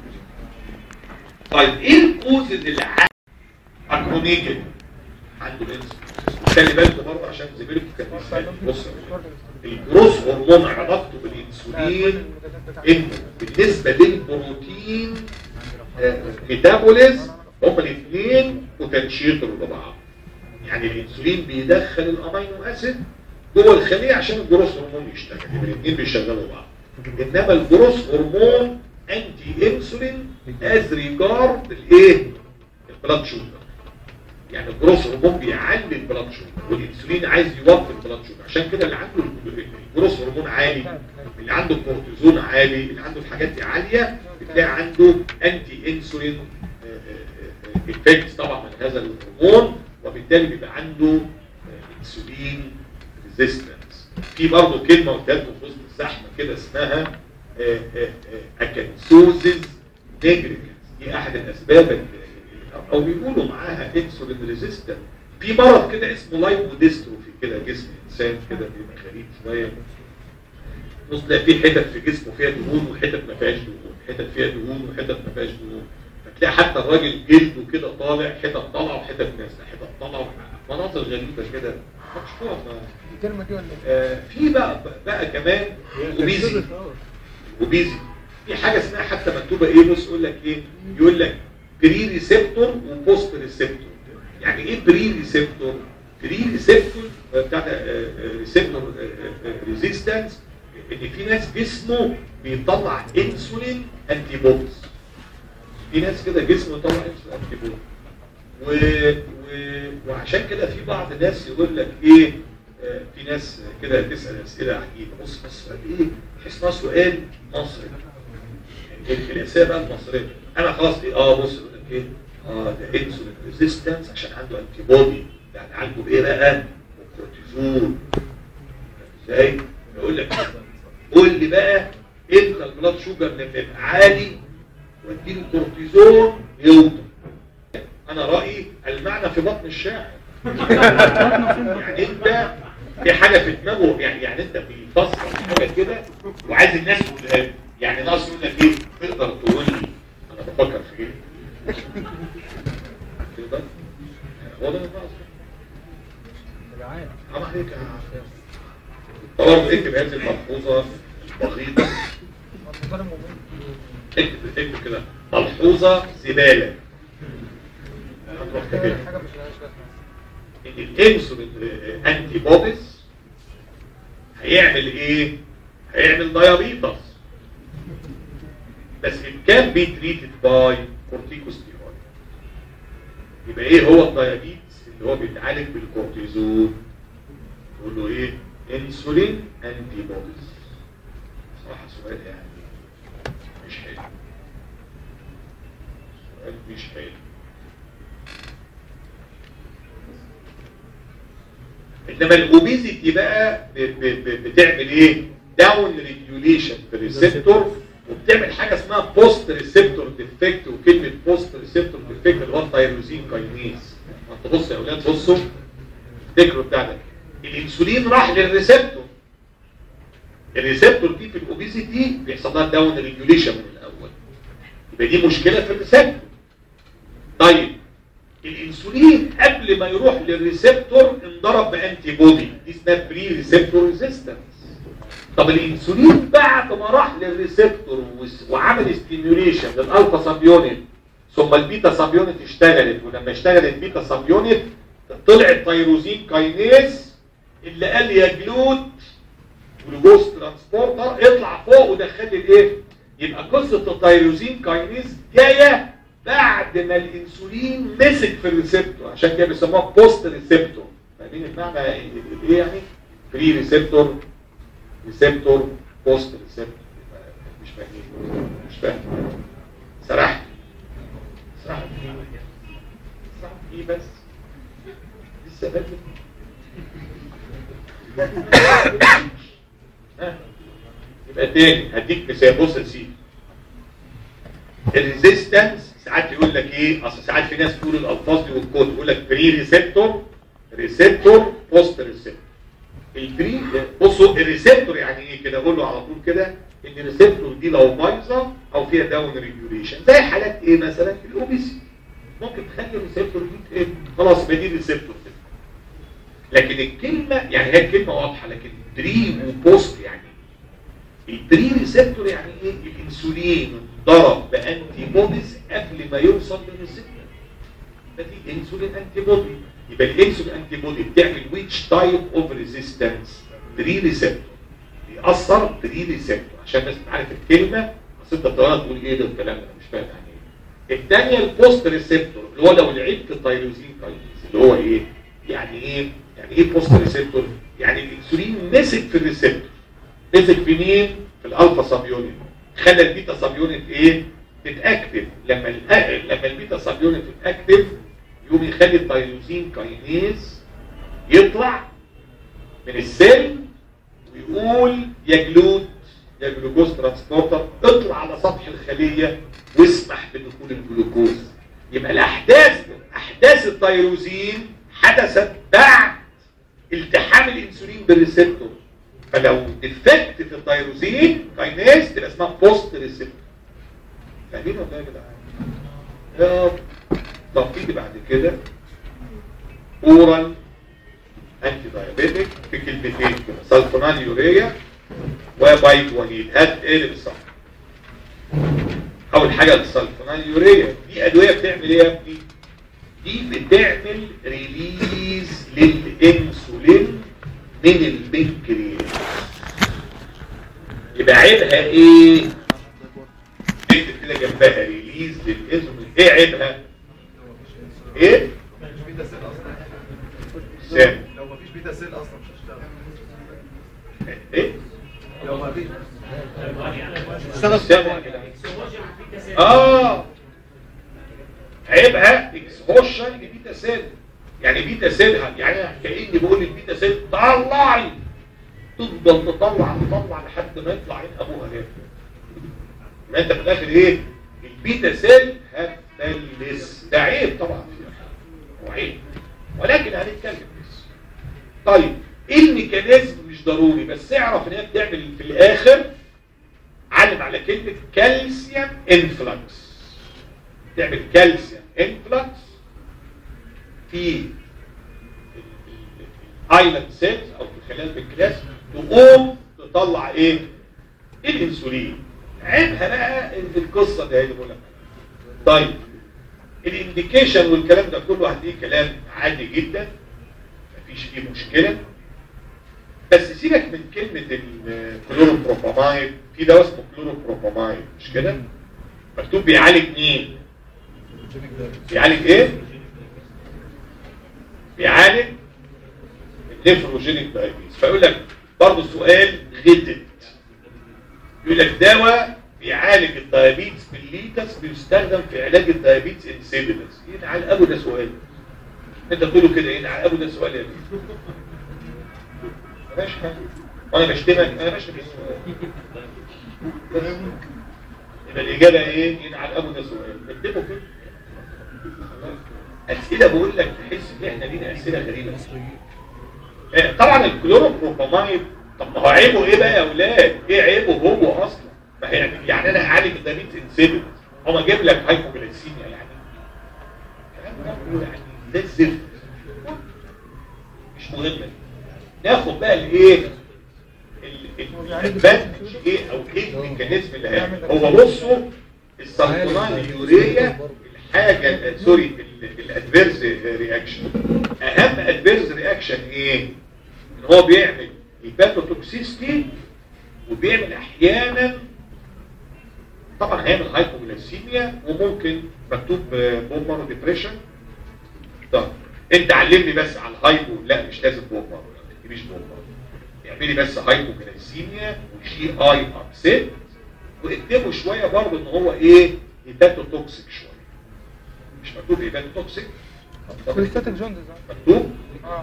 طيب ايه الكوزز اللي عند اكرونيجن عنده انسولين خلي بالكم برضه عشان زميلكم كان بيسأل بص الجروس هرمون علاقته بالانسولين انه بالنسبه للبروتين آه، ميتابوليزم هما الاثنين وتنشيط لبعض يعني الانسولين بيدخل الامينو اسيد جوه الخليه عشان الجروس هرمون يشتغل يبقى الاثنين بيشغلوا بعض انما الجروس هرمون انتي انسولين از ريجارد الايه البلاد شوجر يعني الجروس هرمون بيعلي البلاد شوجر والانسولين عايز يوطي البلاد شوجر عشان كده اللي عنده الجروس هرمون عالي اللي عنده الكورتيزون عالي اللي عنده الحاجات دي عاليه بتلاقي عنده انتي انسولين افكت طبعا من هذا الهرمون وبالتالي بيبقى عنده انسولين ريزيستنس في برضه كلمه قلتها لكم في وسط الزحمه كده اسمها اكنسوزز نيجريكنس دي احد الاسباب اللي- او بيقولوا معاها انسولين ريزيستنت في مرض كده اسمه لايبوديستروفي كده جسم الانسان كده بيبقى غريب شويه بص تلاقي في حتت في جسمه فيها دهون وحتت ما فيهاش دهون حتت فيها دهون وحتت ما فيهاش دهون فتلاقي حتى الراجل جلده كده طالع حتت طالعه وحتت نازله حتت طالعه مناظر غريبه كده مشهوره الكلمة دي ولا آه، في بقى بقى كمان اوبيزي اوبيزي في حاجه اسمها حتى مكتوبه ايه بص يقول لك ايه يقول لك بري ريسبتور وبوست ريسبتور يعني ايه بري ريسبتور بري ريسبتور آه، بتاع ريسبتور ريزيستنس ان في ناس جسمه بيطلع انسولين انتي بوديز في ناس كده جسمه يطلع انسولين انتي بوديز و... و... وعشان كده في بعض الناس يقول لك ايه آه، في ناس كده تسال اسئله عجيبه بص بص السؤال ايه تحس انه سؤال مصري يعني الاسئله بقى المصريه انا خلاص ايه اه بص يقول لك ايه اه ده انسولين ريزيستنس عشان عنده انتي بودي يعني عنده بايه بقى؟ الكورتيزون ازاي؟ يقول لك قول لي بقى امتى البلاد شوجر لما يبقى عالي واديله كورتيزون يوطى انا رايي المعنى في بطن الشاعر يعني انت في حاجه في دماغه يعني يعني انت بيفسر حاجه كده وعايز الناس تقولها له يعني ناقص يقول لك ايه تقدر تقول لي انا بفكر في ايه تقدر هو ده الناقص حرام عليك يا عم. طبعا اكتب هذه الملحوظه البسيطه اكتب اكتب كده ملحوظه زباله هتروح كاتبها. حاجة مش لهاش لازمة ان الانسولين انتي بوديز هيعمل ايه هيعمل دايابيتس بس it can be treated by corticosteroid يبقى ايه هو الدايابيتس اللي هو بيتعالج بالكورتيزون تقول له ايه انسولين انتي بوديز صراحه سؤال يعني مش حلو سؤال مش حلو انما الاوبيزيتي بقى ب- ب- ب- بتعمل ايه داون ريجوليشن في الريسبتور وبتعمل حاجه اسمها بوست ريسبتور ديفكت وكلمه بوست ريسبتور ديفكت اللي هو التيروزين كاينيز ما انت بص يا اولاد بصوا افتكروا بتاع ده الانسولين راح للريسبتور الريسبتور دي في الاوبيزيتي بيحصل لها داون ريجوليشن من الاول يبقى دي مشكله في الريسبتور طيب الانسولين قبل ما يروح للريسبتور انضرب بانتي بودي دي اسمها بري ريسبتور ريزيستنس طب الانسولين بعد ما راح للريسبتور وس- وعمل ستيميوليشن للالفا سب يونت ثم البيتا سب يونت اشتغلت ولما اشتغلت بيتا سب يونت طلع التيروزين كاينيز اللي قال يا جلوت جلوكوز ترانسبورتر اطلع فوق ودخل لي الايه يبقى قصه التيروزين كاينيز جايه بعد ما الانسولين مسك في الريسبتور عشان كده بيسموها بوست ريسبتور فاهمين المعنى ايه يعني بري ريسبتور ريسبتور بوست ريسبتور مش فاهمين مش فاهم سرحت سرحت سرحت ايه بس لسه بدري ها؟ يبقى تاني هديك مثال بص يا سيدي الريزيستنس ساعات يقول لك ايه اصل ساعات في ناس تقول الالفاظ دي والكود يقول لك بري ريسبتور ريسبتور بوست ريسبتور البري بصوا الريسبتور يعني ايه كده اقول له على طول كده ان الريسبتور دي لو بايظه او فيها داون ريجوليشن زي حالات ايه مثلا الاوبيسي ممكن تخلي الريسبتور دي ايه خلاص يبقى دي ريسبتور كده لكن الكلمه يعني هي الكلمه واضحه لكن بري وبوست يعني البري ريسبتور يعني ايه الانسولين ضرب بانتي بوديز قبل ما يوصل للريسبتور فدي انسولين انتي بودي يبقى الانسولين انتي بودي بتعمل ويتش تايب اوف ريزيستنس بري ريسبتور بيأثر بري ريسبتور عشان الناس تعرف الكلمه اصل انت بتقرا تقول ايه ده الكلام ده أنا مش فاهم يعني ايه الثانيه البوست ريسبتور اللي هو لو لعبت التيروزين كاينيز اللي هو ايه يعني ايه يعني ايه بوست ريسبتور يعني الانسولين مسك في الريسبتور مسك في مين في الالفا سب يونت خلى البيتا سب يونت ايه تتاكتف لما ال لما البيتا سب يونت تتاكتف يقوم يخلي التيروزين كاينيز يطلع من السيل ويقول يا جلود يا جلوكوز ترانسبورتر اطلع على سطح الخليه واسمح بدخول الجلوكوز يبقى الاحداث احداث التيروزين حدثت بعد التحام الانسولين بالريسبتور فلو ديفكت في التيروزين كاينيز تبقى اسمها بوست ريسبتور فاهمين ولا إيه يا جدعان؟ يا رب طب تيجي بعد كده اورال انتي دايابيتك في كلمتين كده سلفونال يوريا وبايكوانين هات ايه بالصح اول حاجه السلفونال يوريا دي ادويه بتعمل ايه يا ابني دي بتعمل ريليز للانسولين من البنكرياس يبقى عيبها ايه اكتب كده جنبها ريليز للانسولين ايه عيبها ايه مفيش بيتا سيل اصلا سام لو مفيش بيتا سيل اصلا مش هشتغل ايه لو مفيش اشتغل سام يا جدعان. اه عيبها اكسبوشن لبيتا سيل يعني بيتا سيل يعني كاني بقول للبيتا سيل طلعي تفضل تطلع تطلع لحد ما يطلع عين ابوها هنا ما انت في الاخر ايه البيتا سيل هتفلس ده عيب طبعا هو عيب ولكن هنتكلم بس طيب ايه الميكانيزم مش ضروري بس اعرف ان هي بتعمل في الاخر علم على كلمه كالسيوم انفلكس تعمل كالسيوم انفلكس في الايلاند سيلز او في خلال البنكرياس تقوم تطلع ايه الانسولين عيبها بقى إن القصه دي اللي بقول لك طيب الانديكيشن والكلام ده كله هتلاقيه كلام عادي جدا مفيش فيه مشكله بس سيبك من كلمه الكلوروبروبامايد في دواء اسمه كلوروبروبامايد مش كده مكتوب بيعالج مين بيعالج ايه بيعالج النيفروجينيك دايابيتس فيقول لك برضه السؤال غدت يقول لك دواء بيعالج الدايابيتس بالليتس بيستخدم في علاج الدايابيتس انسيدنس ينعل ابو ده سؤال انت تقوله كده ينعل ابو ده سؤال يا بيه ماشي وانا بشتمك انا بشتم السؤال بس. يبقى الاجابه ايه ينعل ابو ده سؤال اكتبه كده اسئله بقول لك تحس ان احنا لينا اسئله غريبه آه، طبعا الكلوروبروبامايد طب ما هو عيبه ايه بقى يا اولاد ايه عيبه هو اصلا ما هي يعني, يعني انا اعالج الدايبيتس انسيبت هو جايب لك هايبوجلايسيميا يعني الكلام ده يعني ده الزفت مش مهم ناخد بقى الايه الادفانتج ايه او ايه الميكانيزم اللي هيعمل هو بصوا السلطنان يوريا الحاجه سوري الادفيرس رياكشن اهم ادفيرس رياكشن ايه ان هو بيعمل هيباتوتوكسيستي وبيعمل احيانا طبعا هيعمل هايبوغليسيميا وممكن مكتوب بومر ديبريشن طب انت علمني بس على الهايبو لا مش لازم بومر دي مش بومر اعملي بس هايبوغليسيميا وجي اي ابسيت واكتبوا شويه برضه ان هو ايه هيباتوتوكسيك شويه مش مكتوب هيباتوتوكسيك كوليستاتيك جوندز مكتوب اه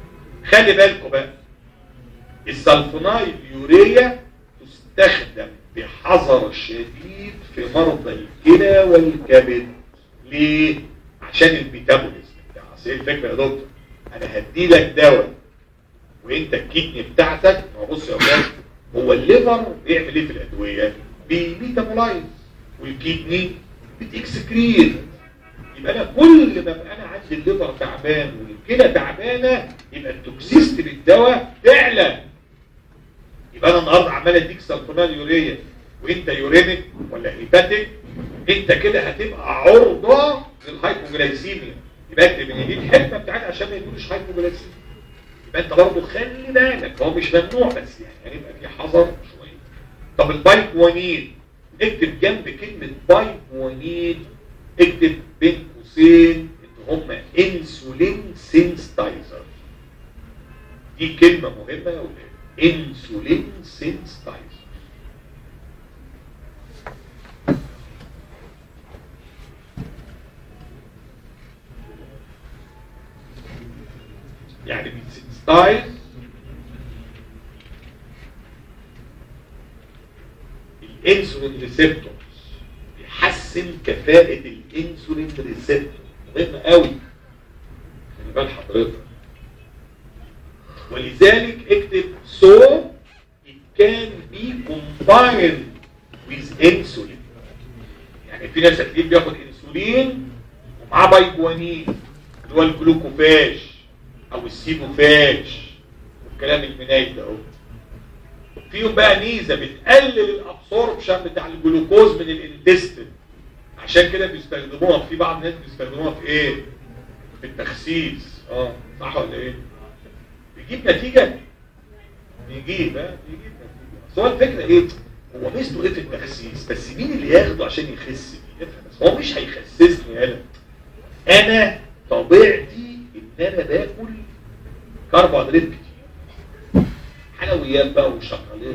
خلي بالكم بقى السلفونايد يوريا تستخدم بحذر شديد في مرضى الكلى والكبد ليه؟ عشان الميتابوليزم بتاع اصل ايه الفكره يا دكتور انا هدي لك دواء وانت الكدني بتاعتك ما هو بص يا اولاد هو الليفر بيعمل ايه في الادويه؟ بيميتابولايز والكدني بتكسكريت يبقى انا كل ما ابقى انا عندي الليفر تعبان والكلى تعبانه يبقى التوكسيستي للدواء تعلى يبقى انا النهارده عمال اديك سلفونال يوريا وانت يورينيك ولا هيباتيك انت كده هتبقى عرضه للهايبوجلايسيميا يبقى اكتب ان دي الحكمه بتاعتي عشان ما يقولوش هايبوجلايسيميا يبقى انت برضه خلي بالك هو مش ممنوع بس يعني هنبقى في حذر شويه طب البايكوانين اكتب جنب كلمه بايكوانين اكتب بين قوسين ان هم انسولين سينستايزر دي كلمه مهمه يا اولاد انسولين سينستايزر يعني بيسنستايز الانسولين ريسبتورز بيحسن كفاءة الانسولين ريسبتور مهم قوي خلي بال حضرتك ولذلك اكتب so it can be combined with insulin يعني في ناس كتير بياخد انسولين ومعاه بايجوانين اللي هو الجلوكوفاج او السيبوفاج والكلام المنايل ده اهو فيهم بقى ميزه بتقلل الابسوربشن بتاع الجلوكوز من الانتستين عشان كده بيستخدموها في بعض الناس بيستخدموها في ايه؟ في التخسيس اه صح ولا ايه؟ بيجيب نتيجه بيجيب ها بيجيب نتيجه بس هو الفكره ايه؟ هو ميزته ايه في التخسيس؟ بس مين اللي ياخده عشان يخس بيه؟ افهم بس هو مش هيخسسني انا انا طبيعتي ان انا باكل كربوهيدرات كتير حلويات بقى وشوكولاته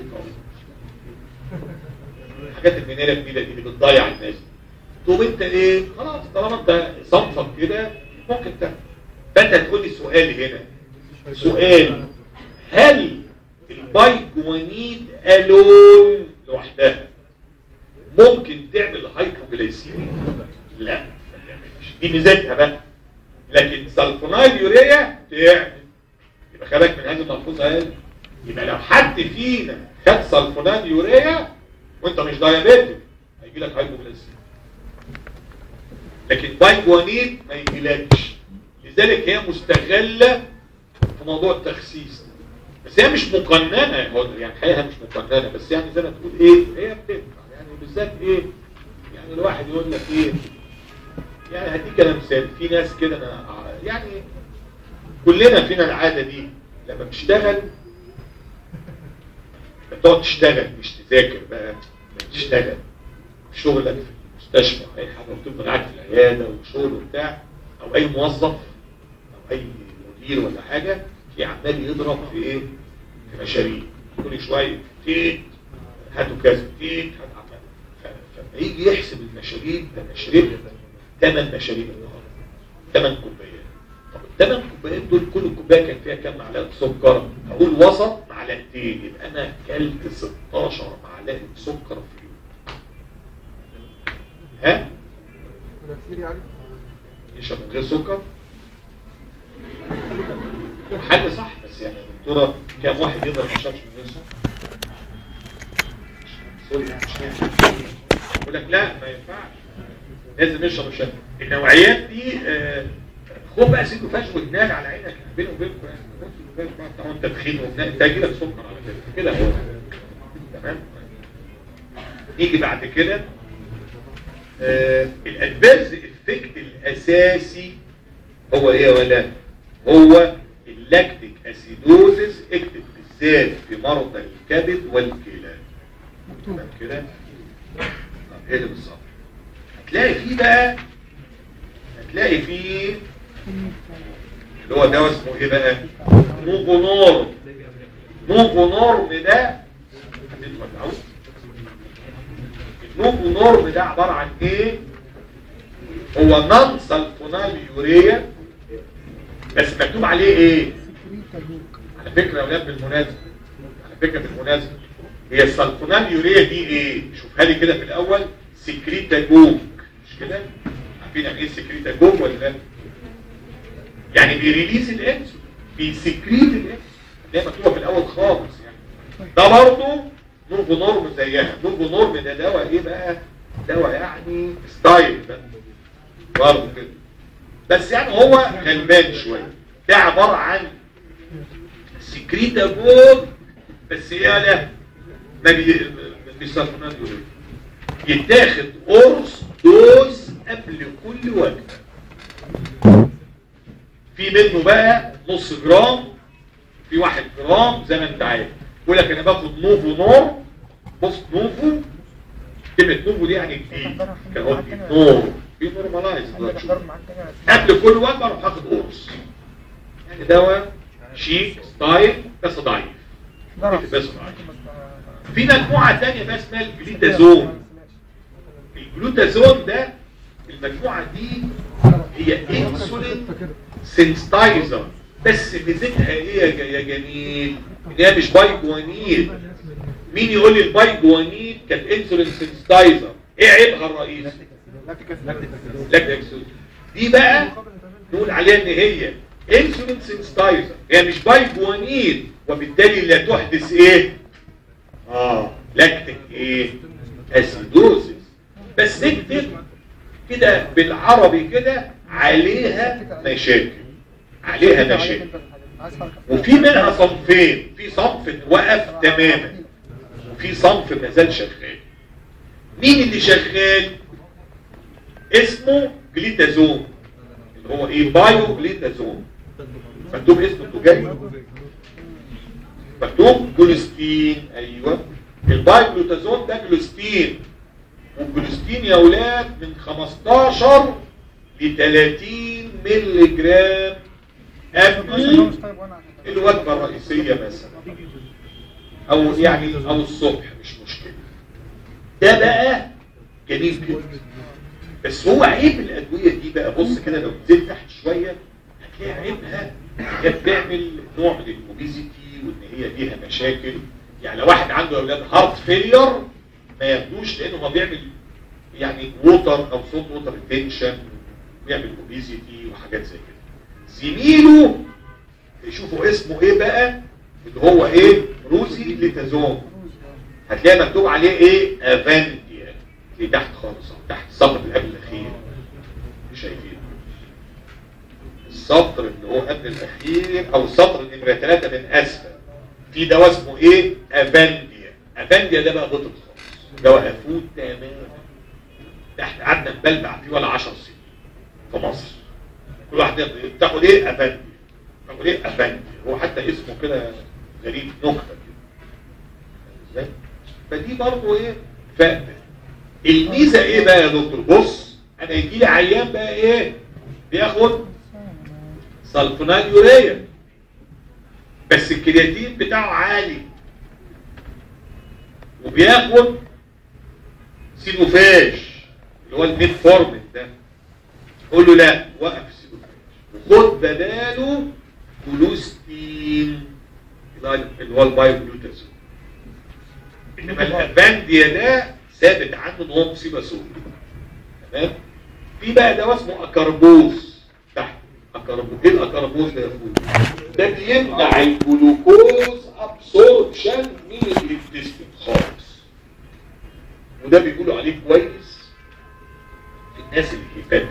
الحاجات المنيره الجديده دي اللي بتضيع الناس تقوم انت ايه خلاص طالما انت صنفك كده ممكن تعمل فانت هتقول لي سؤال هنا سؤال هل البايجوانيد الون لوحدها ممكن تعمل هايبوجلايسيميا لا ما تعملش دي ميزتها بقى لكن سلفونايل يوريا تعمل يبقى خلك من هذه الملحوظه قال يبقى لو حد فينا خد سلفونايل يوريا وانت مش دايابيتك هيجي لك هايبوجلايسيميا لكن بايجوانيد ما يجيلكش لذلك هي مستغله في موضوع التخسيس بس هي مش مقننه يعني الحقيقه مش مقننه بس يعني زي ما تقول ايه هي بتنفع يعني بالذات ايه يعني الواحد يقول لك ايه يعني هديك انا مثال في ناس كده انا يعني كلنا فينا العاده دي لما بتشتغل بتقعد تشتغل مش تذاكر بقى بتشتغل شغلك في المستشفى او اي حاجه وتفضل قاعد في العياده وشغل وبتاع او اي موظف او اي مدير ولا حاجه في عمال يضرب في ايه؟ في مشاريع كل شويه تيت هاتوا كذا تيت هات عمال فلما يجي يحسب المشاريب ده انا شربت ثمان مشاريب النهارده ثمان كوبايات طب الثمان كوبايات دول كل كوبايه كان فيها كام معلقه سكر؟ هقول وسط معلقتين يبقى انا اكلت 16 معلقه سكر في اليوم ها؟ كتير يعني يشرب من غير سكر حاجة صح بس يعني دكتورة كام واحد يقدر ما يشربش من غير سكر سوري مش نافع. يقول لك لا ما ينفعش لازم يشرب الشاي النوعيات دي آه، خد بقى سيدو فاش ودنان على عينك بينه وبينكم يعني خد سيدو فاش بقى طبعا انت تخين وبنان انت هيجيلك سكر على كده كده هو تمام نيجي بعد كده الادفيرس افكت الاساسي هو ايه يا ولاد هو اللاكتيك اسيدوزس اكتب بالذات في مرضى الكبد والكلى تمام كده طب ايه اللي بالظبط هتلاقي فيه بقى هتلاقي فيه اللي هو دواء اسمه ايه بقى موفونورم موفونورم ده هتتولعوه النوفو نورم ده عبارة عن ايه هو نون سلفونال يوريا بس مكتوب عليه ايه على فكرة يا اولاد بالمناسبة على فكرة بالمناسبة هي السلفونال يوريا دي ايه شوفها لي كده في الاول سكريتاجوج مش كده عارفين يعني ايه سكريتاجوج ولا لا يعني بيريليز الانسولين بيسكريت الانسولين ده مكتوبه في الاول خالص يعني ده برضه نوفو نورم زيها نوفو نورم ده دواء ايه بقى دواء يعني ستايل بقى برضه كده بس يعني هو غلبان شويه ده عباره عن سكريتاجوج بس ايه لا ما بي- بيسمونها يوريا يتاخد قرص دوز قبل كل وجبه في منه بقى نص جرام في واحد جرام زي ما انت عارف يقول لك انا باخد نوفو نور بص نوفو كلمه نوفو دي يعني جديد كان هو جديد. نور في نورمالايز قبل كل وجبه اروح اخد قرص يعني دواء شيك ستايل بس ضعيف بس ضعيف في مجموعه ثانيه بقى اسمها الجليتازون الجلوتازون ده المجموعه دي هي انسولين سنستايزر بس ميزتها ايه يا ج- يا جميل ان هي مش بايجوانيل مين يقول لي البايجوانيل كانت انسولين سنستايزر ايه عيبها الرئيسي لاكتيك أسيد. دي بقى نقول عليها ان هي انسولين سنستايزر هي مش بايجوانيل وبالتالي لا تحدث ايه اه لاكتيك ايه اسيدوزيس بس نكتب كده بالعربي كده عليها مشاكل عليها مشاكل وفي منها صنفين في صنف وقف تماما وفي صنف ما زال شغال مين اللي شغال اسمه جليتازون اللي هو ايه بايو جليتازون مكتوب اسمه التجاري مكتوب جلوستين ايوه البايوجلوتازون ده جلوستين والجلوستين يا اولاد من 15 ل 30 مللي جرام قبل الوجبه الرئيسيه مثلا او يعني او الصبح مش مشكله ده بقى جميل جدا بس هو عيب الادويه دي بقى بص كده لو نزلت تحت شويه هتلاقي عيبها هي بتعمل نوع من الاوبيزيتي وان هي فيها مشاكل يعني لو واحد عنده اولاد هارت فيلير ما ياخدوش لانه هو بيعمل يعني ووتر او صوت ووتر ريتنشن بيعمل اوبيزيتي وحاجات زي كده زميله يشوفوا اسمه ايه بقى اللي هو ايه روسي ليتازون هتلاقي مكتوب عليه ايه افانتيا اللي تحت خالص أهو، تحت السطر اللي قبل الاخير مش شايفين السطر اللي هو قبل الاخير او السطر النمره ثلاثة من اسفل في دواء اسمه ايه افانديا افانديا ده بقى بطل خالص دواء افود تماما ده احنا قعدنا نبلبع فيه ولا 10 سنين في مصر كل واحد ياخد- تاخد ايه افانديا تاخد ايه افانديا هو حتى اسمه كده غريب نكته كده ازاي فدي برضه ايه ف الميزه ايه بقى يا دكتور بص انا يجي لي عيان بقى ايه بياخد سلفونال يوريا بس الكرياتين بتاعه عالي وبياخد سينوفاج اللي هو الميد فورمين ده قول له لا وقف السينوفاج وخد بداله كلوستين اللي هو البايوجلوتازون انما الافانديا ده ثابت عنه ان هو مصيبه سوداء تمام في بقى دواء اسمه اكربوز تحت اكربوز ايه الاكربوز ده يا اخويا ده بيمنع الجلوكوز ابسوربشن من الانتستين خالص وده بيقولوا عليه كويس في الناس اللي هيباتيك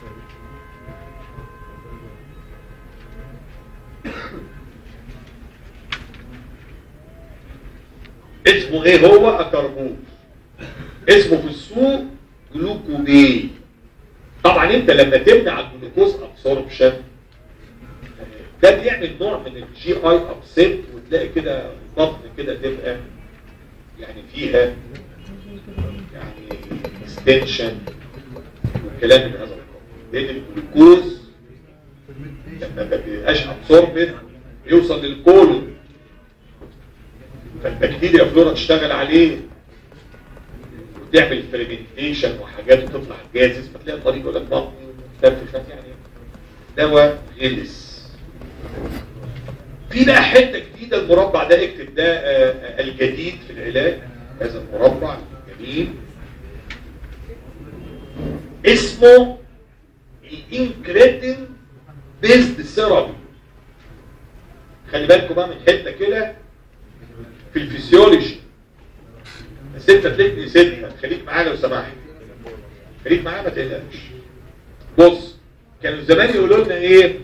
اسمه ايه هو اكربوز اسمه في السوق جلوكوبي طبعا انت لما تمنع الجلوكوز ابسوربشن ده بيعمل نوع من الجي اي ابسيت وتلاقي كده البطن كده تبقى يعني فيها يعني اكستنشن والكلام من هذا القبيل لان الجلوكوز لما ما بيبقاش ابسوربت يوصل للكولون فالبكتيريا فلورا تشتغل عليه وتعمل فريمنتيشن وحاجات وتطلع جازز فتلاقي الطريق يقول لك بطني تنفخ يعني دواء غلس في بقى حته جديده المربع ده اكتب ده آه، آه، الجديد في العلاج هذا المربع الجميل اسمه الانكريتين بيزد ثيرابي خلي بالكم بقى من حته كده في الفسيولوجي بس انت تلاقيني نسيتها خليك معايا لو سمحت خليك معايا ما تقلقش بص كانوا زمان يقولوا لنا ايه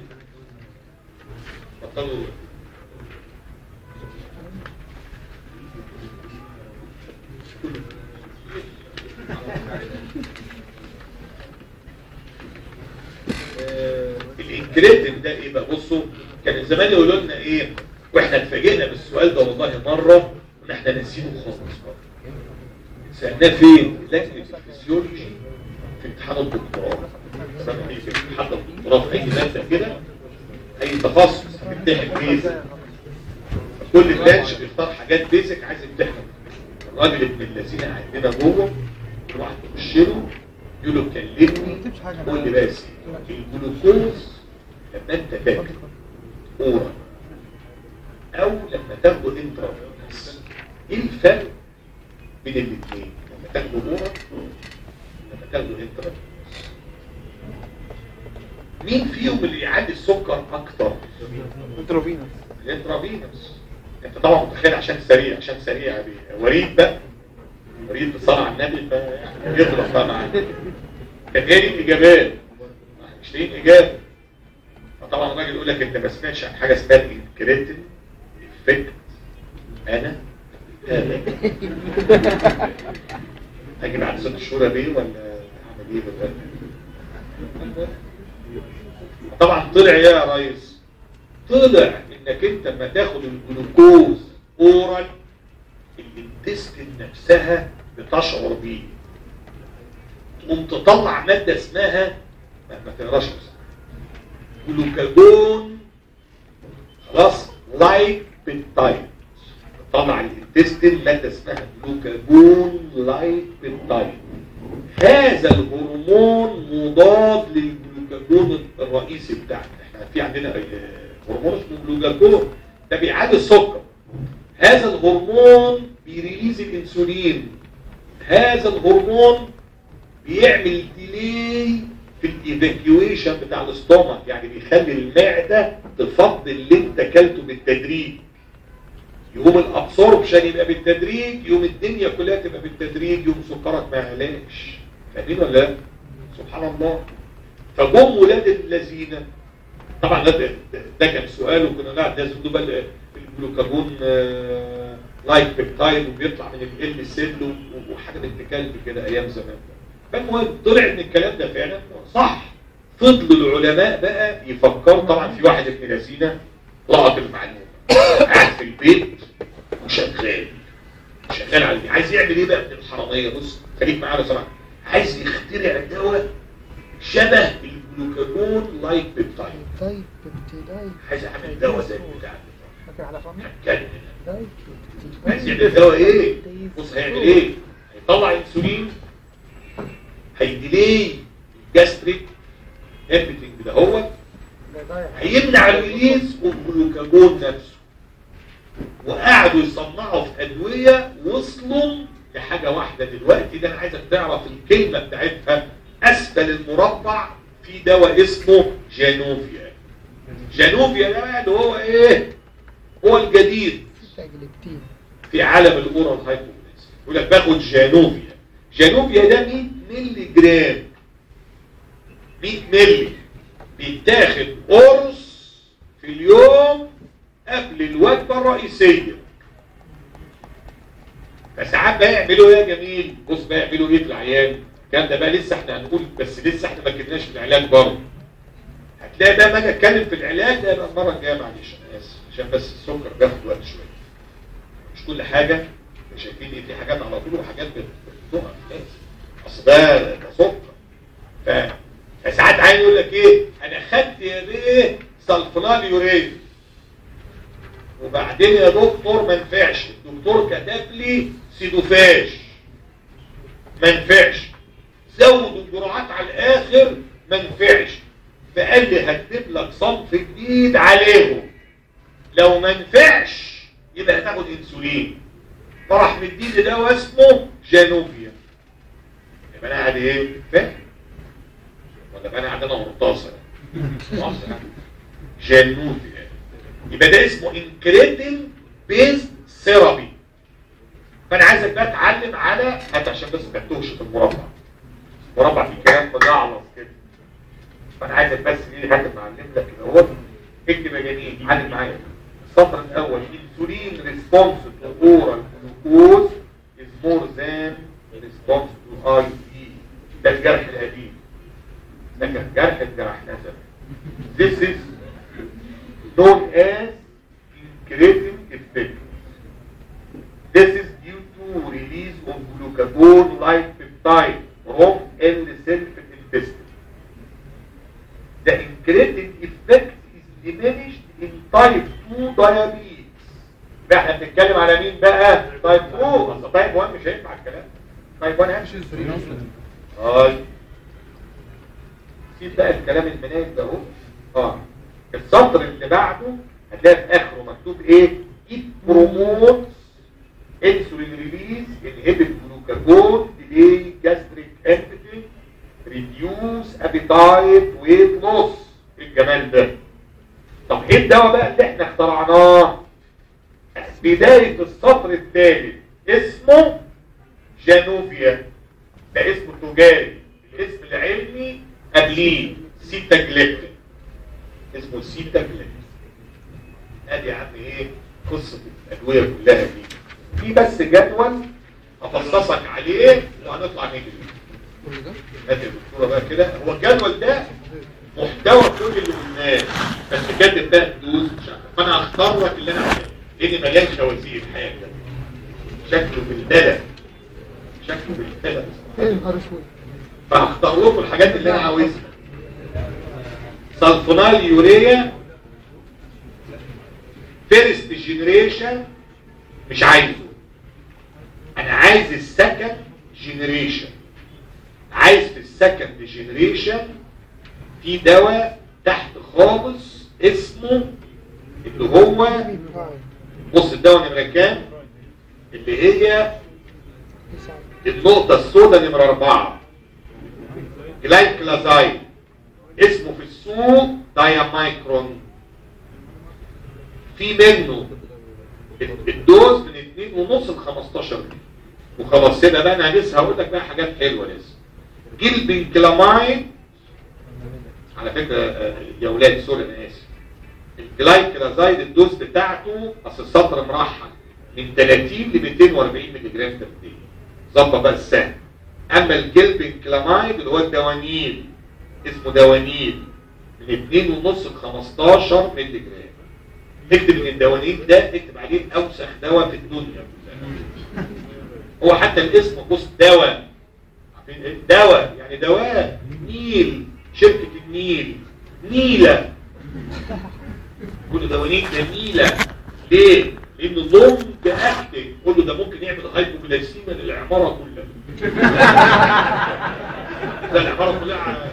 بطلوا آه، الانكريتين ده ايه بقى بصوا كان زمان يقولوا لنا ايه واحنا اتفاجئنا بالسؤال ده والله مره وان احنا ناسينه خالص بقى. سالناه فين؟ لجنه الفسيولوجي في امتحان الدكتوراه مثلا في في امتحان الدكتوراه في اي ماده كده اي تخصص بيمتحن بيزك كل باتش بيختار حاجات بيزك عايز يمتحن الراجل ابن الذين عندنا جوه واحد يخش له يقول له كلمني قول لي بس الجلوكوز لما انت تاكل اورا او لما تاخده انترافينوس ايه الفرق بين الاثنين لما تاخده اورا لما تاخده انترافينوس مين فيهم اللي يعلي السكر اكتر انتروفينوس الانترافينوس انت طبعا متخيل عشان سريع عشان سريع يا بيه. وريد بقى وريد بصنع النبي فيعني يضرب بقى معاه كان هي دي الاجابات مش لاقيين اجابه فطبعا الراجل يقول لك انت ما سمعتش عن حاجه اسمها الكريتين افكت انا أنا. اجي بعد ست شهور بيه ولا اعمل ايه دلوقتي طبعا طلع ايه يا ريس طلع انك انت لما تاخد الجلوكوز اورال الانتستين نفسها بتشعر بيه تقوم تطلع ماده اسمها ما, ما تقراش بس. جلوكاجون خلاص لايك بيبتايد طلع الانتستين ماده اسمها جلوكاجون لايك بيبتايد هذا الهرمون مضاد للجلوكاجون الرئيسي بتاعنا احنا في عندنا آه، هرمون اسمه جلوكاجون ده بيعالج السكر هذا الهرمون بيريليز الانسولين هذا الهرمون بيعمل ديلي في الايفاكيويشن بتاع الاستومك يعني بيخلي المعده تفضي اللي انت اكلته بالتدريج يقوم الابسوربشن يبقى بالتدريج يوم الدنيا كلها تبقى بالتدريج يوم سكرك ما يعلاش فاهمين ولا لا؟ سبحان الله فجم ولاد الذين طبعا ده, ده, ده كان سؤال وكنا نعرف ناس بتقول بقى الجلوكاجون آه، لايك بيبتايد وبيطلع من ال سيل و- وحاجه بنت كلب كده ايام زمان فالمهم طلع ان الكلام ده فعلا صح فضلوا العلماء بقى يفكروا طبعا في واحد ابن لذينه لقط المعلومه قاعد في البيت وشغال شغال على البيت. عايز يعمل ايه بقى ابن الحراميه بص خليك معايا لو سمحت عايز يخترع دواء شبه الجلوكاجون لايك بيبتايد طيب ابتدائي عايز اعمل دواء زي بتاع فاكر على فم هتكلم طيب عايز يعمل دواء ايه بص هيعمل ايه هيطلع انسولين هيديلي الجاستريك everything ده هو هيمنع الريليز والجلوكاجون نفسه وقعدوا يصنعوا في ادويه وصلوا لحاجه واحده دلوقتي ده انا عايزك تعرف الكلمه بتاعتها اسفل المربع في دواء اسمه جانوفيا جانوفيا ده بقى اللي هو ايه هو الجديد تجلبتين في عالم الاورال هايبوكليس يقول لك باخد جانوفيا جانوفيا ده 100 مللي جرام 100 مللي بيتاخد قرص في اليوم قبل الوجبه الرئيسيه فساعات بقى يعملوا ايه يا جميل بص بقى يعملوا ايه في العيان الكلام ده بقى لسه احنا هنقول بس لسه احنا ما كناش في العلاج برضه هتلاقي بقى ما اجي اتكلم في العلاج ده يبقى المره الجايه معلش انا اسف عشان بس السكر بياخد وقت شويه مش كل حاجة شايفين ايه في حاجات على طول وحاجات بتقع الناس اصل ده ده سكر ف فساعات عايز يقول لك ايه انا خدت يا بيه سلفونال يوريد وبعدين يا دكتور ما نفعش الدكتور كتب لي سيدوفاش ما نفعش زود الجرعات على الاخر ما نفعش فقال لي هكتب لك صنف جديد عليهم لو ما نفعش يبقى هتاخد انسولين فراح مديني دواء اسمه جانوفيا يبقى انا قاعد ايه فاهم ولا بقى انا قاعد انا مرتصر جانوفيا يبقى ده اسمه انكريتين بيز ثيرابي فانا عايزك بقى اتعلم على هات عشان بس ما تتوهش في المربع مربع في كلام مجعلص كده فانا عايزك بس ايه هات معلم لك كده اهو اكتب يا جميل علم معايا السطر الاول انسولين ريسبونس تو اورال جلوكوز از مور ذان ريسبونس تو اي دي ده الجرح القديم ده كان جرح الجرحناه زمان This is known as incretin effect. This is due to release of glucagon-like peptide from L self-intestine. The incretin effect is diminished in type 2 diabetes. بقى احنا بنتكلم على مين بقى؟ تايب 2 اصل تايب 1 مش هينفع الكلام. تايب 1 همشي طيب سيب بقى الكلام المناهج ده اهو اه السطر اللي بعده هتلاقي في اخره مكتوب ايه؟ it promotes insulin release inhibit glucagon delay gastric emptying reduce appetite weight loss إيه الجمال ده طب ايه الدواء بقى اللي احنا اخترعناه بداية السطر الثالث اسمه جانوفيا ده اسمه تجاري الاسم العلمي قبليه سيتا جليبتين اسمه سيتا جليبتين ادي يا عم ايه قصة الادوية كلها دي في بس جدول افصصك عليه وهنطلع نجري كل ده ادي الدكتوره بقى كده هو الجدول ده محتوى كل اللي قلناه بس كاتب بقى دوز مش عارف فانا هختار لك اللي انا عايزه لان مليان خوازيق الحياه ده شكله بالبلد شكله بالبلد ايه نهار اسود فهختار لكم الحاجات اللي انا عاوزها سلفونال يوريا فيرست جنريشن مش عايزه انا عايز السكند جنريشن عايز في السكند جنريشن في دواء تحت خالص اسمه اللي هو بص الدواء نمرة كام اللي هي النقطة السوداء نمرة أربعة جلايكلازايد اسمه في السوق دايامايكرون في منه الدوز من 2 ونص ل 15 جنيه وخلاص كده بقى انا لسه هقول لك بقى حاجات حلوه لسه جلبنكلامايد على فكره آه، يا اولاد سوري انا اسف الجلايكلازايد الدوز بتاعته اصل السطر مرحل من 30 ل 240 مللي جرام تبديل ظبط بقى السهم اما الجلبنكلامايد اللي هو الدوانيل اسمه دوانيل من 2 ونص ل 15 مللي جرام اكتب ان الدوانيل ده اكتب عليه اوسخ دواء في الدنيا كلها هو حتى الاسم بص دواء عارفين ايه؟ دواء يعني دواء نيل شركة النيل نيلة كل دوانيك جميلة ليه؟ لأنه لونج أكتف قول له ده ممكن يعمل هايبوجلايسيميا للعمارة كلها ده العمارة كلها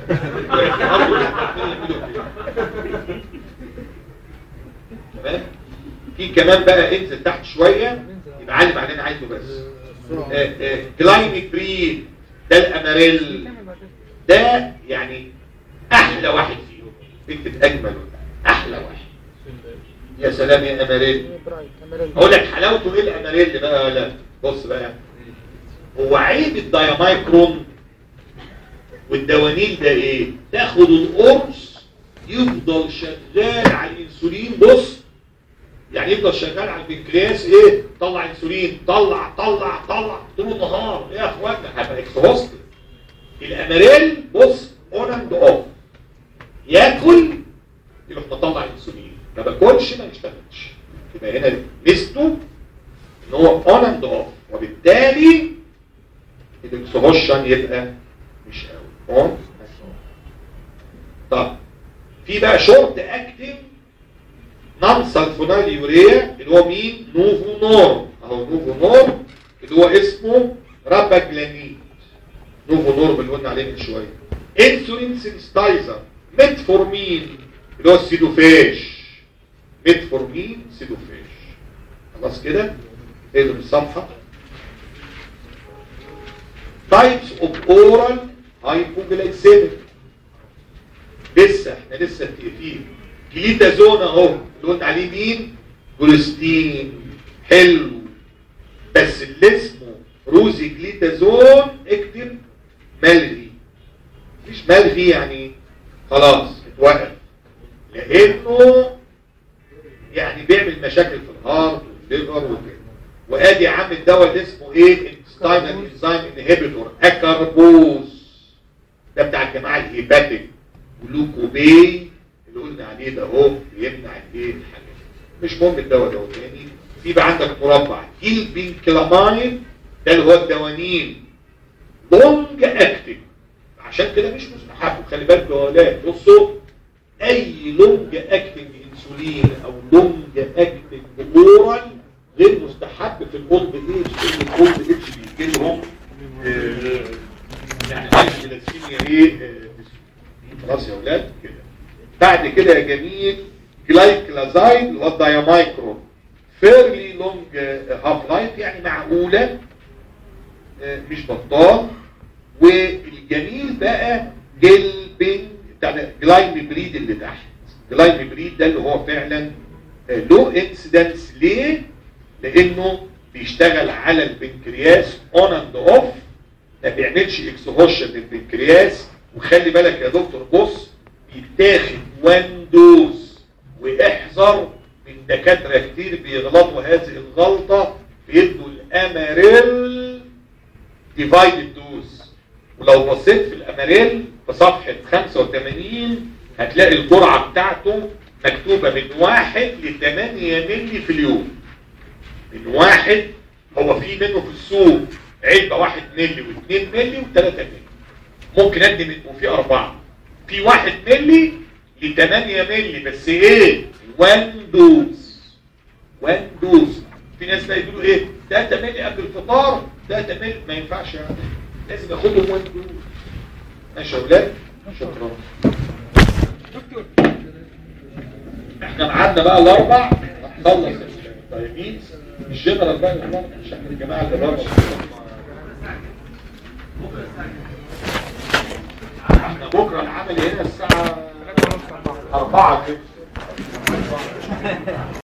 تمام؟ في كمان بقى انزل تحت شوية يبقى علم علينا عايزه بس كلايميك بريد ده الاماريل ده يعني احلى واحد فيهم اكتب اجمل واحد. احلى واحد يا سلام يا اماريل برايت اماريل اقول لك حلاوته ايه الاماريل بقى ولا بص بقى هو عيب الدايمايكرون والدوانيل ده ايه تاخد القرص يفضل شغال على الانسولين بص يعني يفضل شغال على البنكرياس ايه طلع انسولين طلع طلع طلع طول النهار يا اخوانا هبقى اكسهوست الاماريل بص اون اند اوف ياكل يروح مطلع انسولين ما باكلش ما يشتغلش يبقى هنا ميزته ان هو اون اند اوف وبالتالي الاكسهوشن يبقى مش قوي اون طب في بقى شورت اكتنج نون سلفونال يوريا اللي هو مين نوفو نور اهو نوفو نور اللي هو اسمه راباجلانيد نوفو نور اللي قلنا عليه من شويه انسولين سينستايزر ميتفورمين اللي هو السيدوفاش ميتفورمين سيدوفريش خلاص كده اقلب الصفحه تايبس اوف اورال هايبوجلايسيميك لسه احنا لسه في جليتازون اهو اللي قلنا عليه مين جولستين حلو بس اللي اسمه روزي جليتازون اكتب ملغي مش ملغي يعني خلاص اتوقف لانه يعني بيعمل مشاكل في الهارت والليفر وكده وادي يا عم الدواء اللي اسمه ايه انتستاينال انزيم انهبيتور اكاربوز ده بتاع الجماعه الهيباتيك جلوكوبي اللي قلنا عليه ده اهو بيمنع الايه الحاجات مش مهم الدواء ده تاني في بقى عندك مربع البنكلاماين ده اللي هو الدوانين لونج اكتنج عشان كده مش مستحب خلي بالك يا ولاد بصوا اي لونج اكتنج انسولين او لونج اكتنج اورال غير مستحب في الاولد ايج لان الاولد ايج بيجي لهم آه، يعني هايبوغلايسيميا ايه آه، خلاص يا اولاد كده بعد كده يا جميل جلايكلازايد اللي هو الدايامايكرون فيرلي لونج هاف لايف يعني معقوله آه، مش بطال والجميل بقى جلبين بتاع ده جلايم بريد اللي تحت جلايم بريد ده اللي هو فعلا لو انسيدنس ليه؟ لانه بيشتغل على البنكرياس اون اند اوف ما بيعملش اكسهوشن للبنكرياس وخلي بالك يا دكتور بص بيتاخد وان دوز واحذر من دكاتره كتير بيغلطوا هذه الغلطه بيدوا الاماريل ديفايدد دوز ولو بصيت في الاماريل في صفحه 85 هتلاقي الجرعه بتاعته مكتوبه من واحد ل 8 مللي في اليوم من واحد هو في منه في السوق علبه واحد مللي واثنين مللي وثلاثة مللي ممكن ادي من وفي اربعه في واحد مللي ل 8 مللي بس ايه وان دوز وان دوز في ناس بقى يقولوا ايه 3 مللي قبل الفطار 3 مللي ما ينفعش يعني لازم ياخدهم وان دوز ماشي يا اولاد شكرا احنا معادنا بقى الاربع نخلص الدايبيتس الجنرال بقى يا جماعه مش احنا الجماعه اللي بره احنا بكره العمل هنا الساعه 4 كده